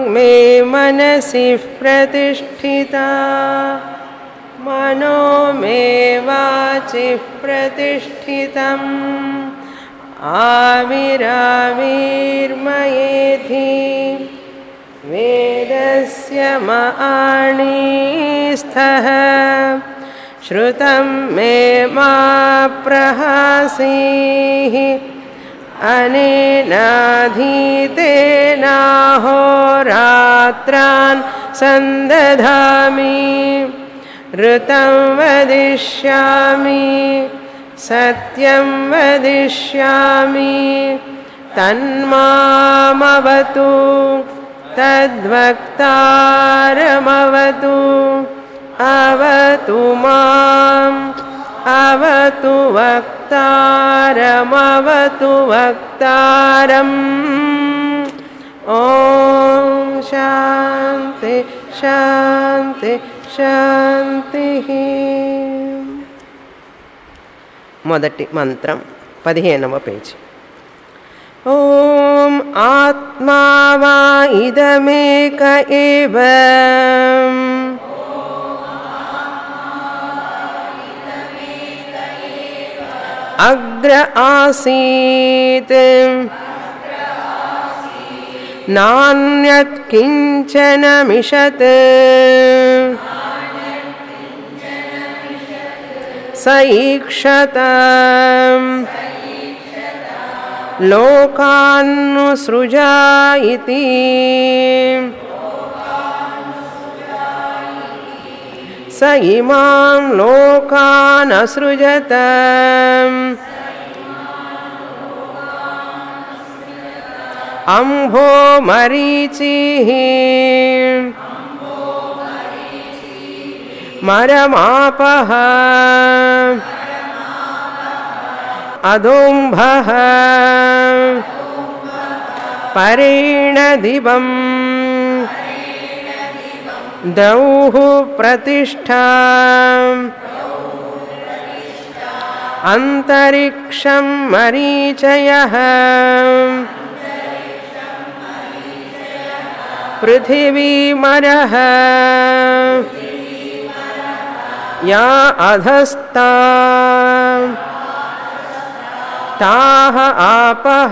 मे मनसि प्रतिष्ठिता मनो मे वाचिः प्रतिष्ठितम् आविराविर्मयेधि वेदस्य माणीस्थः श्रुतं मे मा प्रहासीः अनेनाधीतेनाहोरात्रान् सन्दधामि ऋतं वदिष्यामि सत्यं वदिष्यामि तन्मामवतु तद्वक्तारमवतु अवतु माम् अवतु वक्तारमवतु वक्तारम् ॐ शान्ति शान्ति శాంతిః మొదటి మంత్రం పదిహేనవ పేజీ ఓం ఆత్మా వా ఇదమేక ఏవ అగ్ర ఆసీత్ నాణ్యత్ కించన మిషత్ स ईक्षत लोकान्नुसृजा इति स इमां लोकानसृजत अम्भो मरीचिः मरमापः अदोम्भः परेणदिवम् दौः प्रतिष्ठा अन्तरिक्षं मरीचयः पृथिवीमरः या अधस्ता ताः आपः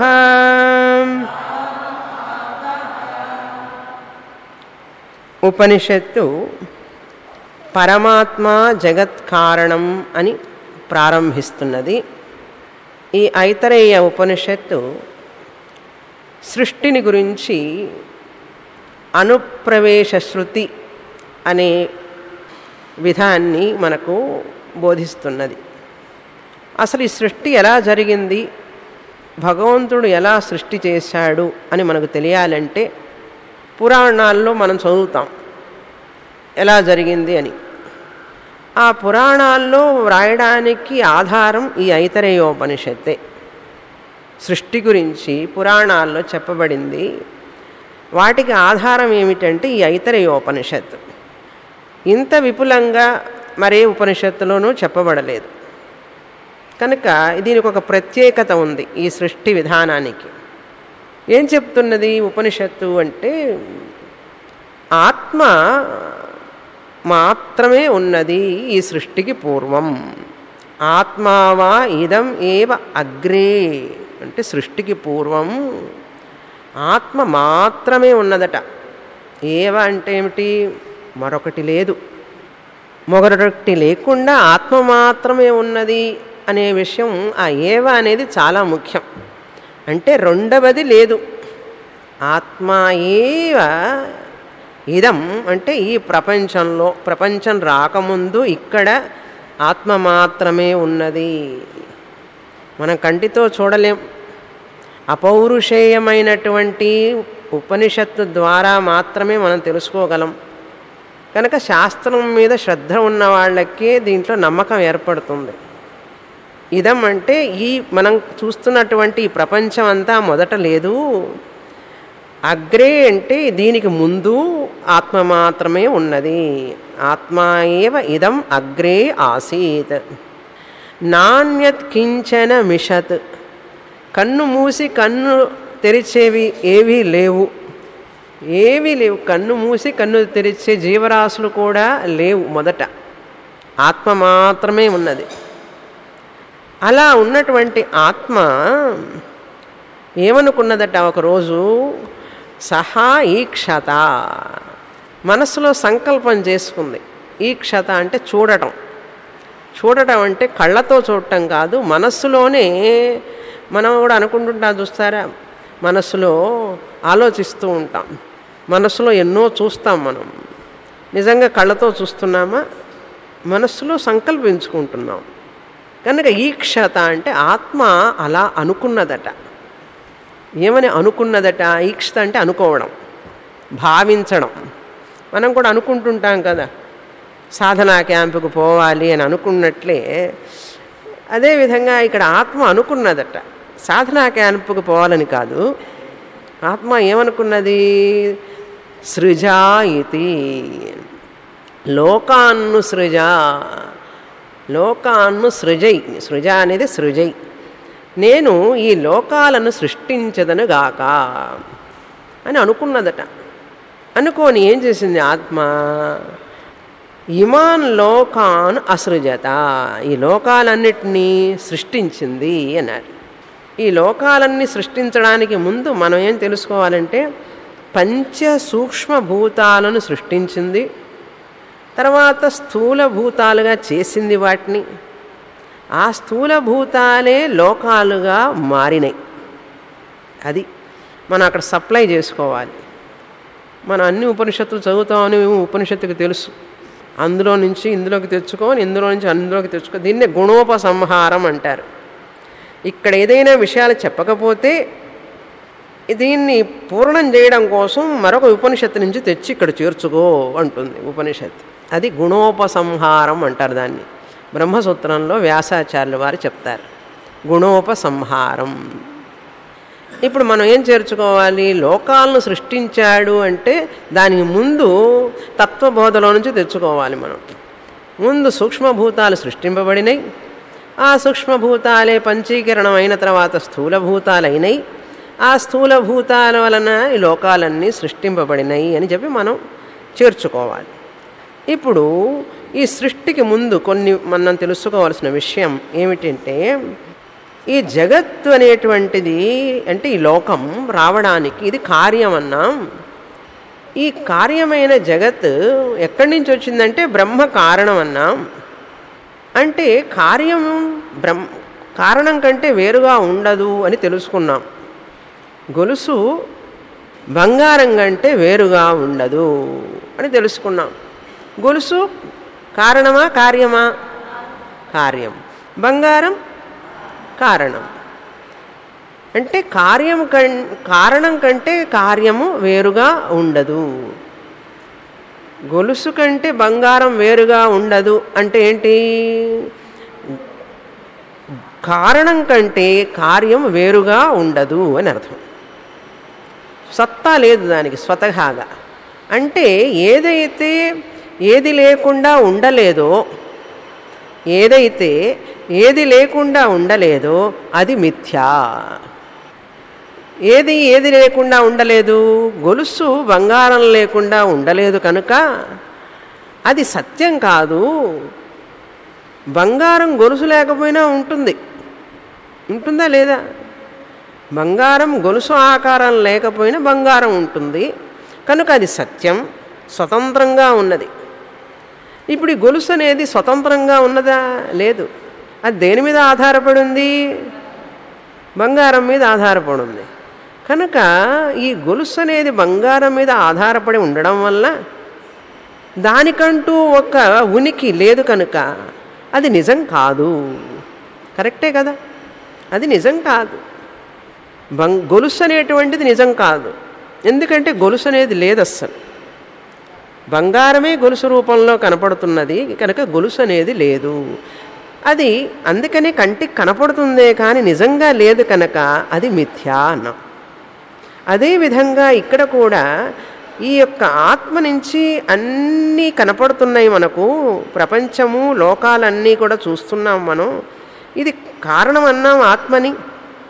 ఉపనిషత్తు పరమాత్మ జగత్ కారణం అని ప్రారంభిస్తున్నది ఈ ఐతరేయ ఉపనిషత్తు సృష్టిని గురించి అనుప్రవేశ శృతి అనే విధాన్ని మనకు బోధిస్తున్నది అసలు ఈ సృష్టి ఎలా జరిగింది భగవంతుడు ఎలా సృష్టి చేశాడు అని మనకు తెలియాలంటే పురాణాల్లో మనం చదువుతాం ఎలా జరిగింది అని ఆ పురాణాల్లో వ్రాయడానికి ఆధారం ఈ ఐతరేయోపనిషత్తే సృష్టి గురించి పురాణాల్లో చెప్పబడింది వాటికి ఆధారం ఏమిటంటే ఈ ఐతరేయోపనిషత్తు ఇంత విపులంగా మరే ఉపనిషత్తులోనూ చెప్పబడలేదు కనుక దీనికి ఒక ప్రత్యేకత ఉంది ఈ సృష్టి విధానానికి ఏం చెప్తున్నది ఉపనిషత్తు అంటే ఆత్మ మాత్రమే ఉన్నది ఈ సృష్టికి పూర్వం ఆత్మావా ఇదం ఏవ అగ్రే అంటే సృష్టికి పూర్వం ఆత్మ మాత్రమే ఉన్నదట ఏవ అంటే ఏమిటి మరొకటి లేదు మరొకటి లేకుండా ఆత్మ మాత్రమే ఉన్నది అనే విషయం ఆ ఏవ అనేది చాలా ముఖ్యం అంటే రెండవది లేదు ఆత్మ ఏవ ఇదం అంటే ఈ ప్రపంచంలో ప్రపంచం రాకముందు ఇక్కడ ఆత్మ మాత్రమే ఉన్నది మనం కంటితో చూడలేం అపౌరుషేయమైనటువంటి ఉపనిషత్తు ద్వారా మాత్రమే మనం తెలుసుకోగలం కనుక శాస్త్రం మీద శ్రద్ధ ఉన్న వాళ్ళకే దీంట్లో నమ్మకం ఏర్పడుతుంది ఇదం అంటే ఈ మనం చూస్తున్నటువంటి ఈ ప్రపంచం అంతా మొదట లేదు అగ్రే అంటే దీనికి ముందు ఆత్మ మాత్రమే ఉన్నది ఆత్మ ఏవ ఇదం అగ్రే ఆసీత్ నాణ్యత్ కించన మిషత్ కన్ను మూసి కన్ను తెరిచేవి ఏవీ లేవు ఏవీ లేవు కన్ను మూసి కన్ను తెరిచే జీవరాశులు కూడా లేవు మొదట ఆత్మ మాత్రమే ఉన్నది అలా ఉన్నటువంటి ఆత్మ ఏమనుకున్నదట ఒకరోజు సహా ఈక్షత మనసులో సంకల్పం చేసుకుంది ఈక్షత అంటే చూడటం చూడటం అంటే కళ్ళతో చూడటం కాదు మనస్సులోనే మనం కూడా అనుకుంటుంటాం చూస్తారా మనస్సులో ఆలోచిస్తూ ఉంటాం మనస్సులో ఎన్నో చూస్తాం మనం నిజంగా కళ్ళతో చూస్తున్నామా మనస్సులో సంకల్పించుకుంటున్నాం కనుక ఈక్షత అంటే ఆత్మ అలా అనుకున్నదట ఏమని అనుకున్నదట ఈక్షత అంటే అనుకోవడం భావించడం మనం కూడా అనుకుంటుంటాం కదా సాధనా క్యాంపుకు పోవాలి అని అనుకున్నట్లే అదేవిధంగా ఇక్కడ ఆత్మ అనుకున్నదట సాధనా క్యాంపుకు పోవాలని కాదు ఆత్మ ఏమనుకున్నది సృజ ఇది లోకాన్ను సృజ లోకాన్ను సృజై సృజ అనేది సృజై నేను ఈ లోకాలను సృష్టించదను గాక అని అనుకున్నదట అనుకోని ఏం చేసింది ఆత్మ ఇమాన్ లోకాన్ అసృజత ఈ లోకాలన్నిటినీ సృష్టించింది అన్నారు ఈ లోకాలన్నీ సృష్టించడానికి ముందు మనం ఏం తెలుసుకోవాలంటే పంచ సూక్ష్మ భూతాలను సృష్టించింది తర్వాత స్థూల భూతాలుగా చేసింది వాటిని ఆ స్థూల భూతాలే లోకాలుగా మారినాయి అది మనం అక్కడ సప్లై చేసుకోవాలి మనం అన్ని ఉపనిషత్తులు చదువుతామని ఉపనిషత్తుకి తెలుసు అందులో నుంచి ఇందులోకి తెచ్చుకొని ఇందులో నుంచి అందులోకి తెచ్చుకో దీన్నే గుణోపసంహారం అంటారు ఇక్కడ ఏదైనా విషయాలు చెప్పకపోతే దీన్ని పూర్ణం చేయడం కోసం మరొక ఉపనిషత్తు నుంచి తెచ్చి ఇక్కడ చేర్చుకో అంటుంది ఉపనిషత్తు అది గుణోపసంహారం అంటారు దాన్ని బ్రహ్మసూత్రంలో వ్యాసాచార్యులు వారు చెప్తారు గుణోపసంహారం ఇప్పుడు మనం ఏం చేర్చుకోవాలి లోకాలను సృష్టించాడు అంటే దానికి ముందు తత్వబోధలో నుంచి తెచ్చుకోవాలి మనం ముందు సూక్ష్మభూతాలు సృష్టింపబడినాయి ఆ సూక్ష్మభూతాలే పంచీకరణం అయిన తర్వాత స్థూలభూతాలైనాయి ఆ స్థూలభూతాల వలన ఈ లోకాలన్నీ సృష్టింపబడినాయి అని చెప్పి మనం చేర్చుకోవాలి ఇప్పుడు ఈ సృష్టికి ముందు కొన్ని మనం తెలుసుకోవాల్సిన విషయం ఏమిటంటే ఈ జగత్తు అనేటువంటిది అంటే ఈ లోకం రావడానికి ఇది కార్యం అన్నాం ఈ కార్యమైన జగత్ ఎక్కడి నుంచి వచ్చిందంటే బ్రహ్మ కారణం అన్నాం అంటే కార్యం బ్రహ్మ కారణం కంటే వేరుగా ఉండదు అని తెలుసుకున్నాం గొలుసు బంగారం కంటే వేరుగా ఉండదు అని తెలుసుకున్నాం గొలుసు కారణమా కార్యమా కార్యం బంగారం కారణం అంటే కార్యం కం కారణం కంటే కార్యము వేరుగా ఉండదు గొలుసు కంటే బంగారం వేరుగా ఉండదు అంటే ఏంటి కారణం కంటే కార్యం వేరుగా ఉండదు అని అర్థం సత్తా లేదు దానికి స్వతహాగా అంటే ఏదైతే ఏది లేకుండా ఉండలేదో ఏదైతే ఏది లేకుండా ఉండలేదో అది మిథ్యా ఏది ఏది లేకుండా ఉండలేదు గొలుసు బంగారం లేకుండా ఉండలేదు కనుక అది సత్యం కాదు బంగారం గొలుసు లేకపోయినా ఉంటుంది ఉంటుందా లేదా బంగారం గొలుసు ఆకారం లేకపోయినా బంగారం ఉంటుంది కనుక అది సత్యం స్వతంత్రంగా ఉన్నది ఇప్పుడు ఈ గొలుసు అనేది స్వతంత్రంగా ఉన్నదా లేదు అది దేని మీద ఆధారపడి ఉంది బంగారం మీద ఆధారపడి ఉంది కనుక ఈ గొలుసు అనేది బంగారం మీద ఆధారపడి ఉండడం వల్ల దానికంటూ ఒక ఉనికి లేదు కనుక అది నిజం కాదు కరెక్టే కదా అది నిజం కాదు బం గొలుసు అనేటువంటిది నిజం కాదు ఎందుకంటే గొలుసు అనేది లేదు అస్సలు బంగారమే గొలుసు రూపంలో కనపడుతున్నది కనుక గొలుసు అనేది లేదు అది అందుకనే కంటికి కనపడుతుందే కానీ నిజంగా లేదు కనుక అది మిథ్యా అన్నాం అదేవిధంగా ఇక్కడ కూడా ఈ యొక్క ఆత్మ నుంచి అన్నీ కనపడుతున్నాయి మనకు ప్రపంచము లోకాలన్నీ కూడా చూస్తున్నాం మనం ఇది కారణం అన్నాం ఆత్మని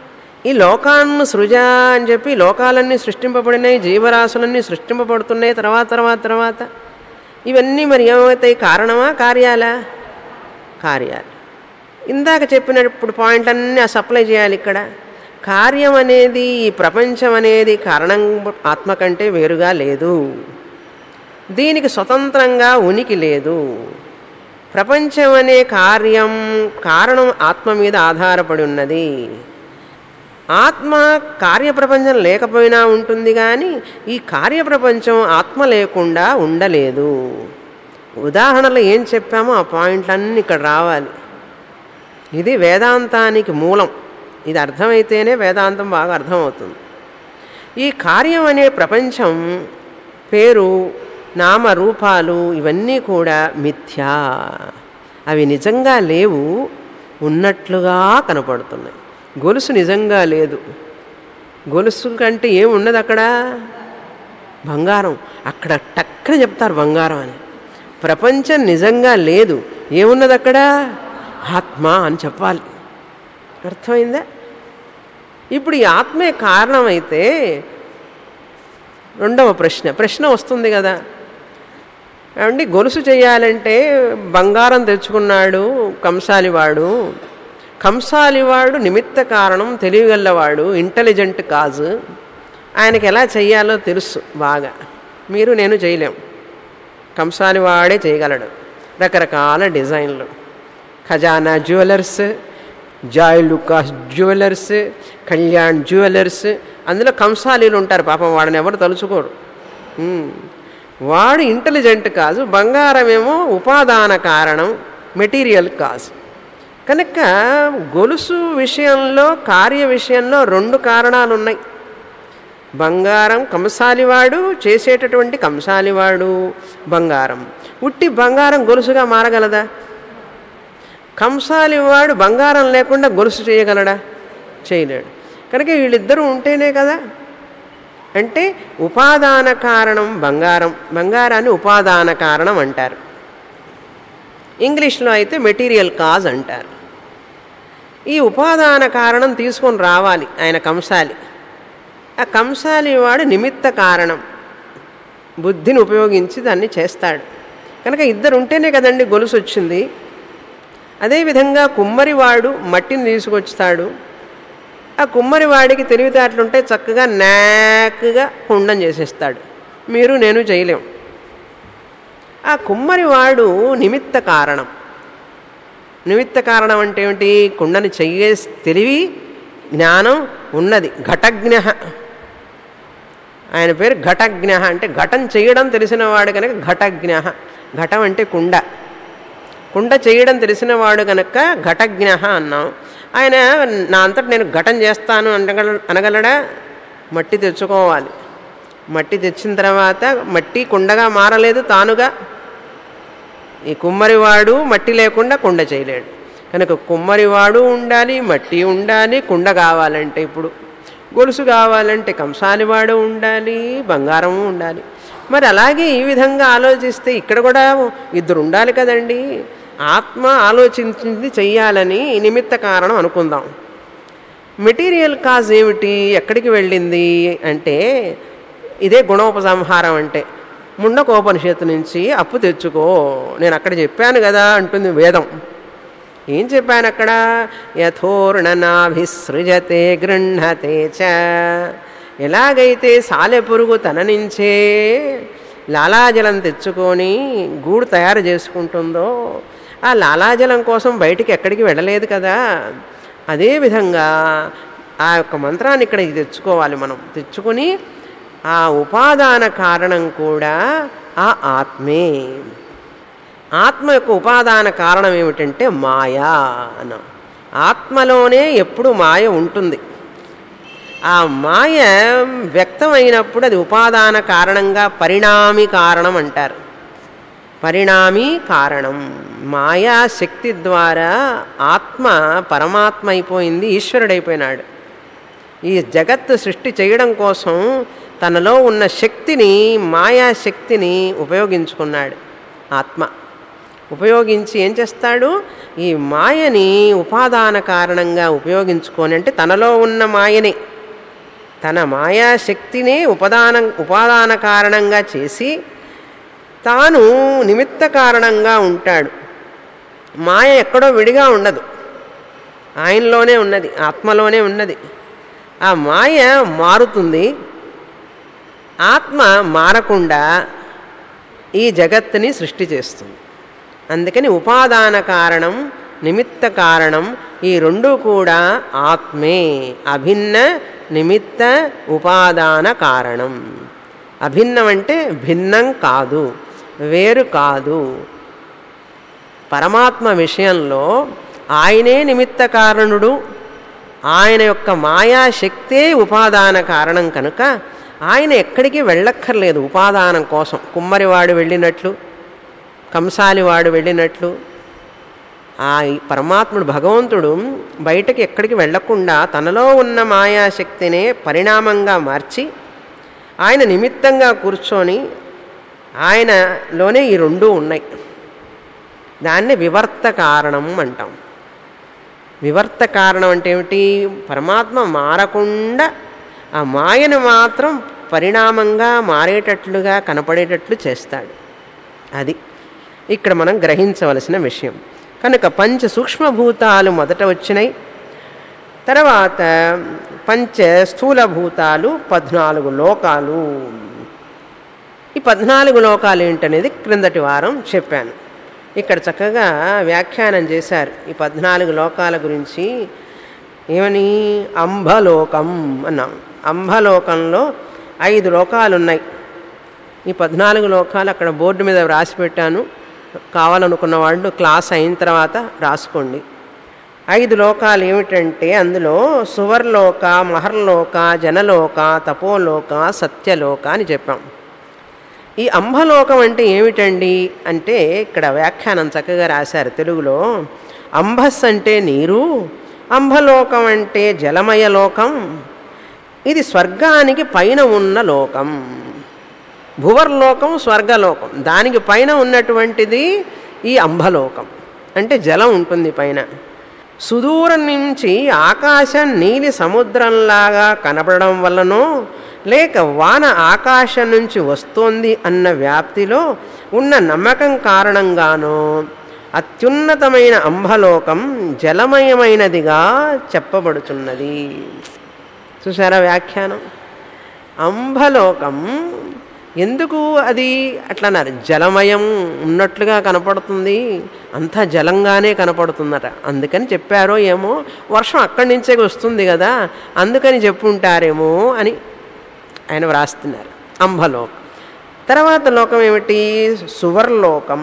ఈ లోకాన్ని సృజ అని చెప్పి లోకాలన్నీ సృష్టింపబడినాయి జీవరాశులన్నీ సృష్టింపబడుతున్నాయి తర్వాత తర్వాత తర్వాత ఇవన్నీ మరి ఏమవుతాయి కారణమా కార్యాలా కార్యాలు ఇందాక చెప్పినప్పుడు పాయింట్ అన్నీ ఆ సప్లై చేయాలి ఇక్కడ కార్యం అనేది ఈ ప్రపంచం అనేది కారణం ఆత్మ కంటే వేరుగా లేదు దీనికి స్వతంత్రంగా ఉనికి లేదు ప్రపంచం అనే కార్యం కారణం ఆత్మ మీద ఆధారపడి ఉన్నది ఆత్మ కార్యప్రపంచం లేకపోయినా ఉంటుంది కానీ ఈ కార్యప్రపంచం ఆత్మ లేకుండా ఉండలేదు ఉదాహరణలో ఏం చెప్పామో ఆ పాయింట్లన్నీ ఇక్కడ రావాలి ఇది వేదాంతానికి మూలం ఇది అర్థమైతేనే వేదాంతం బాగా అర్థమవుతుంది ఈ కార్యం అనే ప్రపంచం పేరు నామ రూపాలు ఇవన్నీ కూడా మిథ్యా అవి నిజంగా లేవు ఉన్నట్లుగా కనపడుతున్నాయి గొలుసు నిజంగా లేదు గొలుసు కంటే ఏమున్నది అక్కడ బంగారం అక్కడ టక్కన చెప్తారు బంగారం అని ప్రపంచం నిజంగా లేదు ఏమున్నది అక్కడ ఆత్మ అని చెప్పాలి అర్థమైందా ఇప్పుడు ఈ ఆత్మే కారణమైతే రెండవ ప్రశ్న ప్రశ్న వస్తుంది కదా ఏమండి గొలుసు చేయాలంటే బంగారం తెచ్చుకున్నాడు కంసాలివాడు కంసాలివాడు నిమిత్త కారణం తెలివిగల్లవాడు ఇంటెలిజెంట్ కాజు ఆయనకి ఎలా చెయ్యాలో తెలుసు బాగా మీరు నేను చేయలేం కంసాలివాడే చేయగలడు రకరకాల డిజైన్లు Khazana jewellers Joyalukkas jewellers Kalyan jewellers అందులో కంసాలీలు ఉంటారు పాపం వాడిని ఎవరు తలుచుకోరు ఉమ్. వాడు ఇంటెలిజెంట్ కాదు బంగారమేమో ఉపాదాన కారణం మెటీరియల్ కాజ్ కనుక గొలుసు విషయంలో కార్య విషయంలో రెండు కారణాలు ఉన్నాయి బంగారం కంసాలివాడు చేసేటటువంటి కంసాలివాడు బంగారం ఉట్టి బంగారం గొలుసుగా మారగలదా కంసాలివాడు బంగారం లేకుండా గొలుసు చేయగలడా చేయలేడు కనుక వీళ్ళిద్దరూ ఉంటేనే కదా అంటే ఉపాదాన కారణం బంగారం బంగారాన్ని ఉపాదాన కారణం అంటారు ఇంగ్లీష్లో అయితే మెటీరియల్ కాజ్ అంటారు ఈ ఉపాదాన కారణం తీసుకొని రావాలి ఆయన కంసాలి ఆ కంసాలి వాడు నిమిత్త కారణం బుద్ధిని ఉపయోగించి దాన్ని చేస్తాడు కనుక ఇద్దరు ఉంటేనే కదండి గొలుసు వచ్చింది అదేవిధంగా కుమ్మరివాడు మట్టిని తీసుకొస్తాడు ఆ కుమ్మరివాడికి తెలివితేటలుంటే చక్కగా నాక్గా కుండం చేసేస్తాడు మీరు నేను చేయలేం ఆ కుమ్మరివాడు నిమిత్త కారణం నిమిత్త కారణం అంటే ఏమిటి కుండని చెయ్యే తెలివి జ్ఞానం ఉన్నది ఘటజ్ఞ ఆయన పేరు ఘటజ్ఞ అంటే ఘటం చేయడం తెలిసినవాడు కనుక ఘటజ్ఞ ఘటం అంటే కుండ కుండ చేయడం తెలిసినవాడు కనుక ఘటజ్ఞ అన్నాం ఆయన నా అంతటి నేను ఘటం చేస్తాను అనగల అనగలడా మట్టి తెచ్చుకోవాలి మట్టి తెచ్చిన తర్వాత మట్టి కుండగా మారలేదు తానుగా ఈ కుమ్మరివాడు మట్టి లేకుండా కుండ చేయలేడు కనుక కుమ్మరివాడు ఉండాలి మట్టి ఉండాలి కుండ కావాలంటే ఇప్పుడు గొలుసు కావాలంటే కంసాలివాడు ఉండాలి బంగారము ఉండాలి మరి అలాగే ఈ విధంగా ఆలోచిస్తే ఇక్కడ కూడా ఇద్దరు ఉండాలి కదండి ఆత్మ ఆలోచించింది చెయ్యాలని నిమిత్త కారణం అనుకుందాం మెటీరియల్ కాజ్ ఏమిటి ఎక్కడికి వెళ్ళింది అంటే ఇదే గుణోపసంహారం అంటే ముండకోపనిషత్తు నుంచి అప్పు తెచ్చుకో నేను అక్కడ చెప్పాను కదా అంటుంది వేదం ఏం చెప్పాను అక్కడ యథోర్ణనాభిసృజతే గృహతే చ ఎలాగైతే సాలెపురుగు తన నుంచే లాలాజలం తెచ్చుకొని గూడు తయారు చేసుకుంటుందో ఆ లాలాజలం కోసం బయటికి ఎక్కడికి వెళ్ళలేదు కదా అదేవిధంగా ఆ యొక్క మంత్రాన్ని ఇక్కడ తెచ్చుకోవాలి మనం తెచ్చుకొని ఆ ఉపాదాన కారణం కూడా ఆ ఆత్మే ఆత్మ యొక్క ఉపాదాన కారణం ఏమిటంటే మాయా అన్న ఆత్మలోనే ఎప్పుడు మాయ ఉంటుంది ఆ మాయ వ్యక్తమైనప్పుడు అది ఉపాదాన కారణంగా పరిణామి కారణం అంటారు పరిణామి కారణం మాయా శక్తి ద్వారా ఆత్మ పరమాత్మ అయిపోయింది ఈశ్వరుడైపోయినాడు ఈ జగత్తు సృష్టి చేయడం కోసం తనలో ఉన్న శక్తిని మాయాశక్తిని ఉపయోగించుకున్నాడు ఆత్మ ఉపయోగించి ఏం చేస్తాడు ఈ మాయని ఉపాదాన కారణంగా ఉపయోగించుకొని అంటే తనలో ఉన్న మాయని తన మాయాశక్తినే ఉపాదాన ఉపాదాన కారణంగా చేసి తాను నిమిత్త కారణంగా ఉంటాడు మాయ ఎక్కడో విడిగా ఉండదు ఆయనలోనే ఉన్నది ఆత్మలోనే ఉన్నది ఆ మాయ మారుతుంది ఆత్మ మారకుండా ఈ జగత్తుని సృష్టి చేస్తుంది అందుకని ఉపాదాన కారణం నిమిత్త కారణం ఈ రెండు కూడా ఆత్మే అభిన్న నిమిత్త ఉపాదాన కారణం అభిన్నం అంటే భిన్నం కాదు వేరు కాదు పరమాత్మ విషయంలో ఆయనే నిమిత్త కారణుడు ఆయన యొక్క మాయాశక్తే ఉపాదాన కారణం కనుక ఆయన ఎక్కడికి వెళ్ళక్కర్లేదు ఉపాదానం కోసం కుమ్మరివాడు వెళ్ళినట్లు కంసాలివాడు వెళ్ళినట్లు ఆ పరమాత్ముడు భగవంతుడు బయటకి ఎక్కడికి వెళ్లకుండా తనలో ఉన్న మాయాశక్తినే పరిణామంగా మార్చి ఆయన నిమిత్తంగా కూర్చొని ఆయనలోనే ఈ రెండూ ఉన్నాయి దాన్ని వివర్త కారణం అంటాం వివర్త కారణం అంటే ఏమిటి పరమాత్మ మారకుండా ఆ మాయను మాత్రం పరిణామంగా మారేటట్లుగా కనపడేటట్లు చేస్తాడు అది ఇక్కడ మనం గ్రహించవలసిన విషయం కనుక పంచ సూక్ష్మభూతాలు మొదట వచ్చినాయి తర్వాత పంచ స్థూలభూతాలు పద్నాలుగు లోకాలు ఈ పద్నాలుగు లోకాలు ఏంటనేది క్రిందటి వారం చెప్పాను ఇక్కడ చక్కగా వ్యాఖ్యానం చేశారు ఈ పద్నాలుగు లోకాల గురించి ఏమని అంబలోకం అన్నాం అంబలోకంలో ఐదు లోకాలు ఉన్నాయి ఈ పద్నాలుగు లోకాలు అక్కడ బోర్డు మీద రాసి పెట్టాను కావాలనుకున్న వాళ్ళు క్లాస్ అయిన తర్వాత రాసుకోండి ఐదు లోకాలు ఏమిటంటే అందులో సువర్లోక మహర్లోక జనలోక తపోలోక సత్యలోక అని చెప్పాం ఈ అంబలోకం అంటే ఏమిటండి అంటే ఇక్కడ వ్యాఖ్యానం చక్కగా రాశారు తెలుగులో అంబస్ అంటే నీరు అంబలోకం అంటే జలమయ లోకం ఇది స్వర్గానికి పైన ఉన్న లోకం భువర్లోకం స్వర్గలోకం దానికి పైన ఉన్నటువంటిది ఈ అంబలోకం అంటే జలం ఉంటుంది పైన సుదూరం నుంచి ఆకాశం నీలి సముద్రంలాగా కనపడడం వల్లనో లేక వాన ఆకాశం నుంచి వస్తోంది అన్న వ్యాప్తిలో ఉన్న నమ్మకం కారణంగానో అత్యున్నతమైన అంబలోకం జలమయమైనదిగా చెప్పబడుచున్నది చూసారా వ్యాఖ్యానం అంబలోకం ఎందుకు అది అట్లా అన్నారు జలమయం ఉన్నట్లుగా కనపడుతుంది అంతా జలంగానే కనపడుతుందట అందుకని చెప్పారో ఏమో వర్షం అక్కడి నుంచే వస్తుంది కదా అందుకని చెప్పుంటారేమో అని ఆయన వ్రాస్తున్నారు అంబలోకం తర్వాత లోకం ఏమిటి సువర్లోకం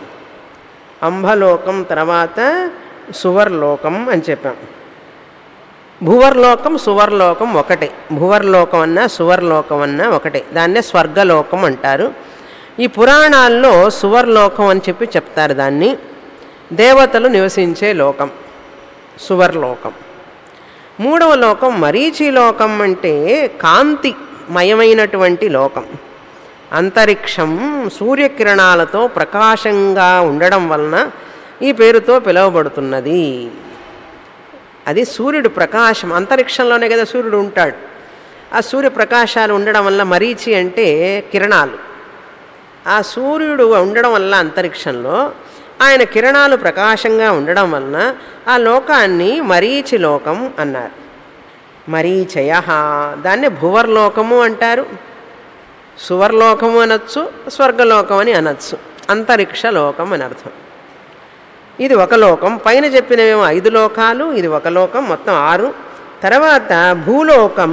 అంబలోకం తర్వాత సువర్లోకం అని చెప్పాం భువర్లోకం సువర్లోకం ఒకటే భువర్లోకం అన్నా సువర్లోకం అన్నా ఒకటే దాన్నే స్వర్గలోకం అంటారు ఈ పురాణాల్లో సువర్లోకం అని చెప్పి చెప్తారు దాన్ని దేవతలు నివసించే లోకం సువర్లోకం మూడవ లోకం మరీచి లోకం అంటే కాంతి మయమైనటువంటి లోకం అంతరిక్షం సూర్యకిరణాలతో ప్రకాశంగా ఉండడం వలన ఈ పేరుతో పిలువబడుతున్నది అది సూర్యుడు ప్రకాశం అంతరిక్షంలోనే కదా సూర్యుడు ఉంటాడు ఆ సూర్య ప్రకాశాలు ఉండడం వల్ల మరీచి అంటే కిరణాలు ఆ సూర్యుడు ఉండడం వల్ల అంతరిక్షంలో ఆయన కిరణాలు ప్రకాశంగా ఉండడం వలన ఆ లోకాన్ని మరీచి లోకం అన్నారు మరీచయ దాన్ని భువర్లోకము అంటారు సువర్లోకము అనొచ్చు స్వర్గలోకం అని అనొచ్చు అంతరిక్ష లోకం అని అర్థం ఇది ఒక లోకం పైన చెప్పినవేమో ఐదు లోకాలు ఇది ఒక లోకం మొత్తం ఆరు తర్వాత భూలోకం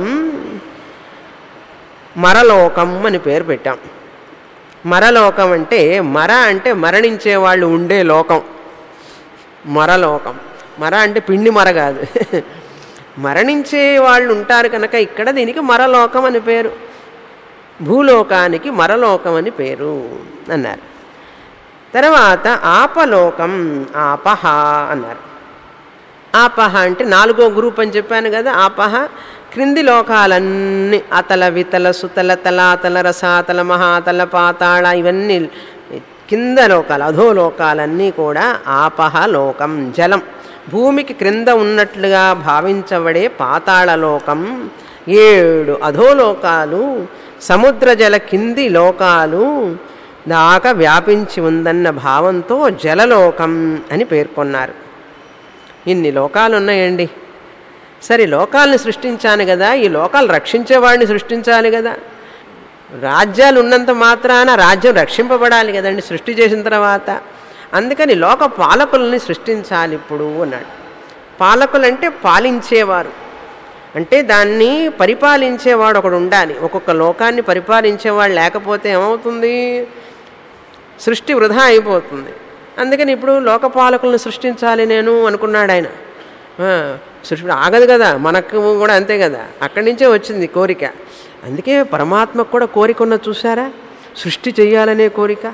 మరలోకం అని పేరు పెట్టాం మరలోకం అంటే మర అంటే మరణించే వాళ్ళు ఉండే లోకం మరలోకం మర అంటే పిండి మర కాదు మరణించే వాళ్ళు ఉంటారు కనుక ఇక్కడ దీనికి మరలోకం అని పేరు భూలోకానికి మరలోకం అని పేరు అన్నారు తర్వాత ఆపలోకం ఆపహ అన్నారు ఆపహ అంటే నాలుగో గ్రూప్ అని చెప్పాను కదా ఆపహ క్రింది లోకాలన్నీ అతల వితల సుతల తలాతల రసాతల మహాతల పాతాళ ఇవన్నీ కింద లోకాలు అధోలోకాలన్నీ కూడా ఆపహ లోకం జలం భూమికి క్రింద ఉన్నట్లుగా భావించబడే పాతాళలోకం ఏడు అధోలోకాలు సముద్ర జల కింది లోకాలు దాకా వ్యాపించి ఉందన్న భావంతో జలలోకం అని పేర్కొన్నారు ఇన్ని లోకాలు ఉన్నాయండి సరే లోకాలను సృష్టించాను కదా ఈ లోకాలు రక్షించేవాడిని సృష్టించాలి కదా రాజ్యాలు ఉన్నంత మాత్రాన రాజ్యం రక్షింపబడాలి కదండి సృష్టి చేసిన తర్వాత అందుకని లోక పాలకులని సృష్టించాలి ఇప్పుడు అన్నాడు పాలకులు అంటే పాలించేవారు అంటే దాన్ని పరిపాలించేవాడు ఒకడు ఉండాలి ఒక్కొక్క లోకాన్ని పరిపాలించేవాడు లేకపోతే ఏమవుతుంది సృష్టి వృధా అయిపోతుంది అందుకని ఇప్పుడు లోకపాలకులను సృష్టించాలి నేను అనుకున్నాడు ఆయన ఆ, సృష్టి ఆగదు కదా మనకు కూడా అంతే కదా అక్కడి నుంచే వచ్చింది కోరిక అందుకే పరమాత్మకు కూడా కోరిక ఉన్నది చూసారా సృష్టి చెయ్యాలనే కోరిక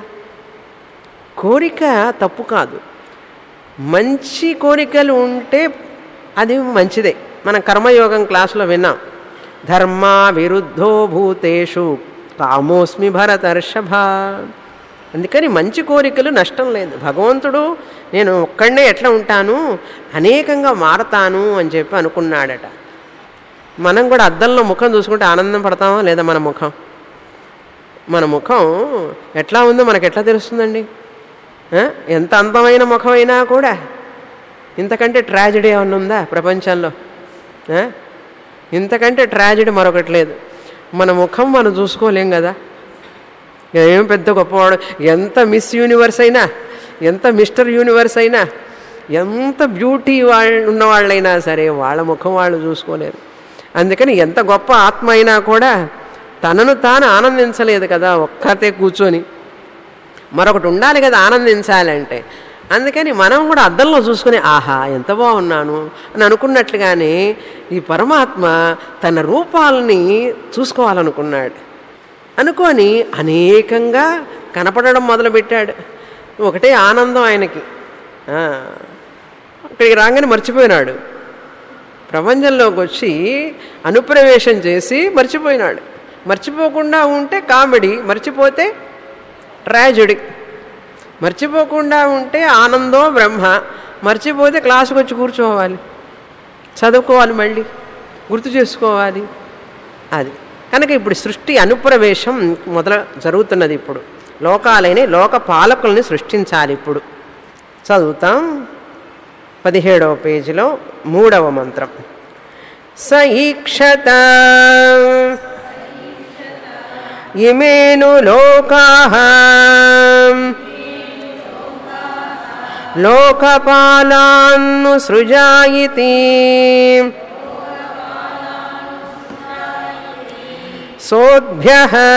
కోరిక తప్పు కాదు మంచి కోరికలు ఉంటే అది మంచిదే మనం కర్మయోగం క్లాసులో విన్నాం ధర్మ విరుద్ధో భూతేషు కామోస్మి భరతర్షభ అందుకని మంచి కోరికలు నష్టం లేదు భగవంతుడు నేను ఒక్కడనే ఎట్లా ఉంటాను అనేకంగా మారతాను అని చెప్పి అనుకున్నాడట మనం కూడా అద్దంలో ముఖం చూసుకుంటే ఆనందం పడతామా లేదా మన ముఖం మన ముఖం ఎట్లా ఉందో మనకు ఎట్లా తెలుస్తుందండి ఆ? ఎంత అందమైన ముఖం అయినా కూడా ఇంతకంటే ట్రాజడీ ఏమన్నా ఉందా ప్రపంచంలో ఆ? ఇంతకంటే ట్రాజడీ మరొకటి లేదు మన ముఖం మనం చూసుకోలేం కదా ఏం పెద్ద గొప్పవాడు ఎంత మిస్ యూనివర్స్ అయినా ఎంత మిస్టర్ యూనివర్స్ అయినా ఎంత బ్యూటీ వాళ్ళు ఉన్నవాళ్ళైనా సరే వాళ్ళ ముఖం వాళ్ళు చూసుకోలేరు అందుకని ఎంత గొప్ప ఆత్మ అయినా కూడా తనను తాను ఆనందించలేదు కదా ఒక్కతే కూర్చొని మరొకటి ఉండాలి కదా ఆనందించాలంటే అందుకని మనం కూడా అద్దంలో చూసుకుని ఆహా ఎంత బాగున్నాను అని అనుకున్నట్లుగానే ఈ పరమాత్మ తన రూపాలని చూసుకోవాలనుకున్నాడు అనుకొని అనేకంగా కనపడడం మొదలుపెట్టాడు ఒకటే ఆనందం ఆయనకి ఆ, ఇక్కడికి రాగానే మర్చిపోయినాడు ప్రపంచంలోకి వచ్చి అనుప్రవేశం చేసి మర్చిపోయినాడు మర్చిపోకుండా ఉంటే కామెడీ మర్చిపోతే ట్రాజడీ మర్చిపోకుండా ఉంటే ఆనందో బ్రహ్మ మర్చిపోతే క్లాసుకు వచ్చి కూర్చోవాలి చదువుకోవాలి మళ్ళీ గుర్తు చేసుకోవాలి అది కనుక ఇప్పుడు సృష్టి అనుప్రవేశం మొదల జరుగుతున్నది ఇప్పుడు లోకాలైన లోక పాలకుల్ని సృష్టించాలి ఇప్పుడు చదువుతాం పదిహేడవ పేజీలో మూడవ మంత్రం స ఈక్షత ఇమేను లోకా లోకపాలాన్ను సృజాయితి సోభ్య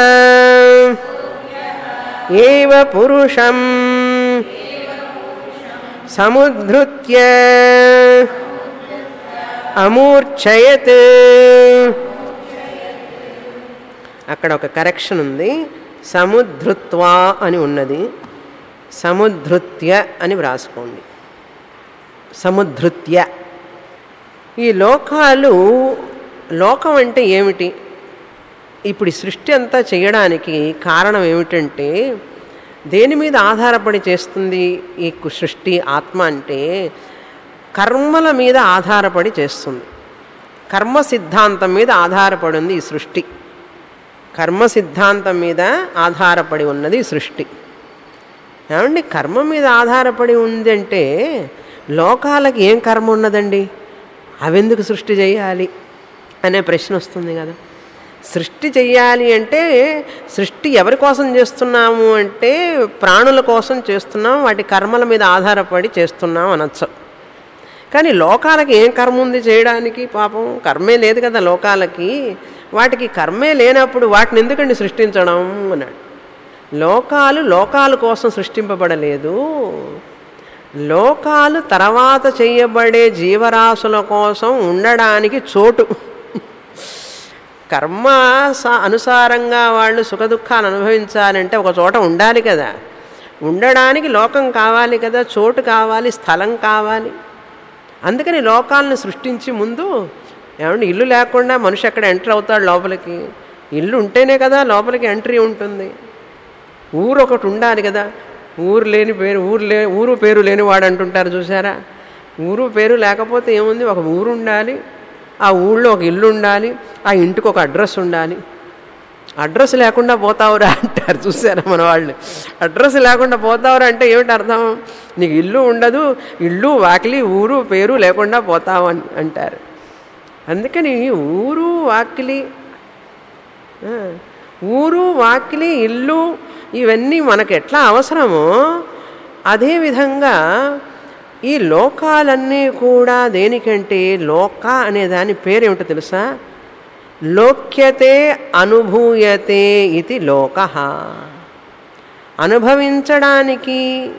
ఏవ పురుషం సముద్ధృత్య అమూర్ఛయత్ అక్కడ ఒక కరెక్షన్ ఉంది సముద్ధృత్వా అని ఉన్నది సముద్ధృత్య అని వ్రాసుకోండి సముద్ధృత్య ఈ లోకాలు లోకం అంటే ఏమిటి ఇప్పుడు ఈ సృష్టి అంతా చేయడానికి కారణం ఏమిటంటే దేని మీద ఆధారపడి చేస్తుంది ఈ కు- సృష్టి ఆత్మ అంటే కర్మల మీద ఆధారపడి చేస్తుంది కర్మ సిద్ధాంతం మీద ఆధారపడి ఉంది ఈ సృష్టి కర్మ సిద్ధాంతం మీద ఆధారపడి ఉన్నది ఈ సృష్టి ఏమండి కర్మ మీద ఆధారపడి ఉంది అంటే లోకాలకి ఏం కర్మ ఉన్నదండి అవెందుకు సృష్టి చేయాలి అనే ప్రశ్న వస్తుంది కదా సృష్టి చెయ్యాలి అంటే సృష్టి ఎవరి కోసం చేస్తున్నాము అంటే ప్రాణుల కోసం చేస్తున్నాం వాటి కర్మల మీద ఆధారపడి చేస్తున్నాం అనొచ్చు కానీ లోకాలకి ఏం కర్మ ఉంది చేయడానికి పాపం కర్మే లేదు కదా లోకాలకి వాటికి కర్మే లేనప్పుడు వాటిని ఎందుకండి సృష్టించడం అన్నాడు లోకాలు లోకాల కోసం సృష్టింపబడలేదు లోకాలు తర్వాత చేయబడే జీవరాశుల కోసం ఉండడానికి చోటు కర్మ స- అనుసారంగా వాళ్ళు సుఖదుఖాలు అనుభవించాలంటే ఒక చోట ఉండాలి కదా ఉండడానికి లోకం కావాలి కదా చోటు కావాలి స్థలం కావాలి అందుకని లోకాలను సృష్టించి ముందు ఏమంటే ఇల్లు లేకుండా మనిషి ఎక్కడ ఎంటర్ అవుతాడు లోపలికి ఇల్లు ఉంటేనే కదా లోపలికి ఎంట్రీ ఉంటుంది ఊరు ఒకటి ఉండాలి కదా ఊరు లేని పేరు ఊరు లే ఊరు పేరు లేనివాడు అంటుంటారు చూసారా ఊరు పేరు లేకపోతే ఏముంది ఒక ఊరు ఉండాలి ఆ ఊళ్ళో ఒక ఇల్లు ఉండాలి ఆ ఇంటికి ఒక అడ్రస్ ఉండాలి అడ్రస్ లేకుండా పోతావురా అంటారు చూసారా మన వాళ్ళు అడ్రస్ లేకుండా పోతావురా అంటే ఏమిటి అర్థం నీకు ఇల్లు ఉండదు ఇల్లు వాకిలి ఊరు పేరు లేకుండా పోతావు అని అంటారు అందుకని ఊరు వాకిలి ఆ, ఊరు వాకిలి ఇల్లు ఇవన్నీ మనకు ఎట్లా అవసరమో అదేవిధంగా ఈ లోకాలన్నీ కూడా దేనికంటే లోక అనే దాని పేరేమిటో తెలుసా లోక్యతే అనుభూయతే ఇది లోక అనుభవించడానికి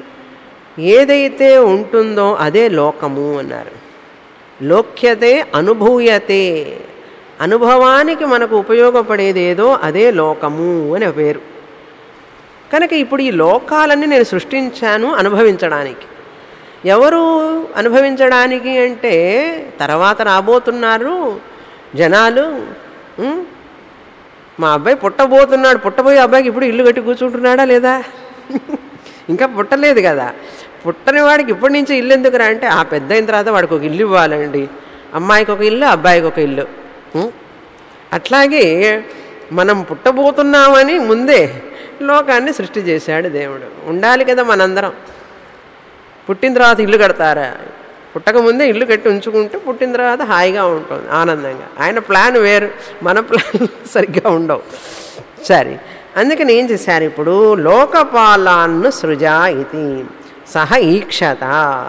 ఏదైతే ఉంటుందో అదే లోకము అన్నారు లోక్యతే అనుభూయతే అనుభవానికి మనకు ఉపయోగపడేది ఏదో అదే లోకము అని పేరు కనుక ఇప్పుడు ఈ లోకాలన్నీ నేను సృష్టించాను అనుభవించడానికి ఎవరు అనుభవించడానికి అంటే తర్వాత రాబోతున్నారు జనాలు ఉం? మా అబ్బాయి పుట్టబోతున్నాడు పుట్టబోయే అబ్బాయికి ఇప్పుడు ఇల్లు కట్టి కూర్చుంటున్నాడా లేదా ఇంకా పుట్టలేదు కదా పుట్టని వాడికి ఇప్పటి నుంచి ఇల్లు ఎందుకురా అంటే ఆ పెద్ద అయిన తర్వాత వాడికి ఒక ఇల్లు ఇవ్వాలండి అమ్మాయికి ఒక ఇల్లు అబ్బాయికి ఒక ఇల్లు ఉం? అట్లాగే మనం పుట్టబోతున్నామని ముందే లోకాన్ని సృష్టి చేశాడు దేవుడు ఉండాలి కదా మనందరం పుట్టిన తర్వాత ఇల్లు కడతారా పుట్టక ముందే ఇల్లు కట్టి ఉంచుకుంటే పుట్టిన తర్వాత హాయిగా ఉంటుంది ఆనందంగా ఆయన ప్లాన్ వేరు మన ప్లాన్ సరిగ్గా ఉండవు సరే అందుకని ఏం చేశారు ఇప్పుడు లోకపాలాన్ని సృజా ఇది సహ ఈక్షత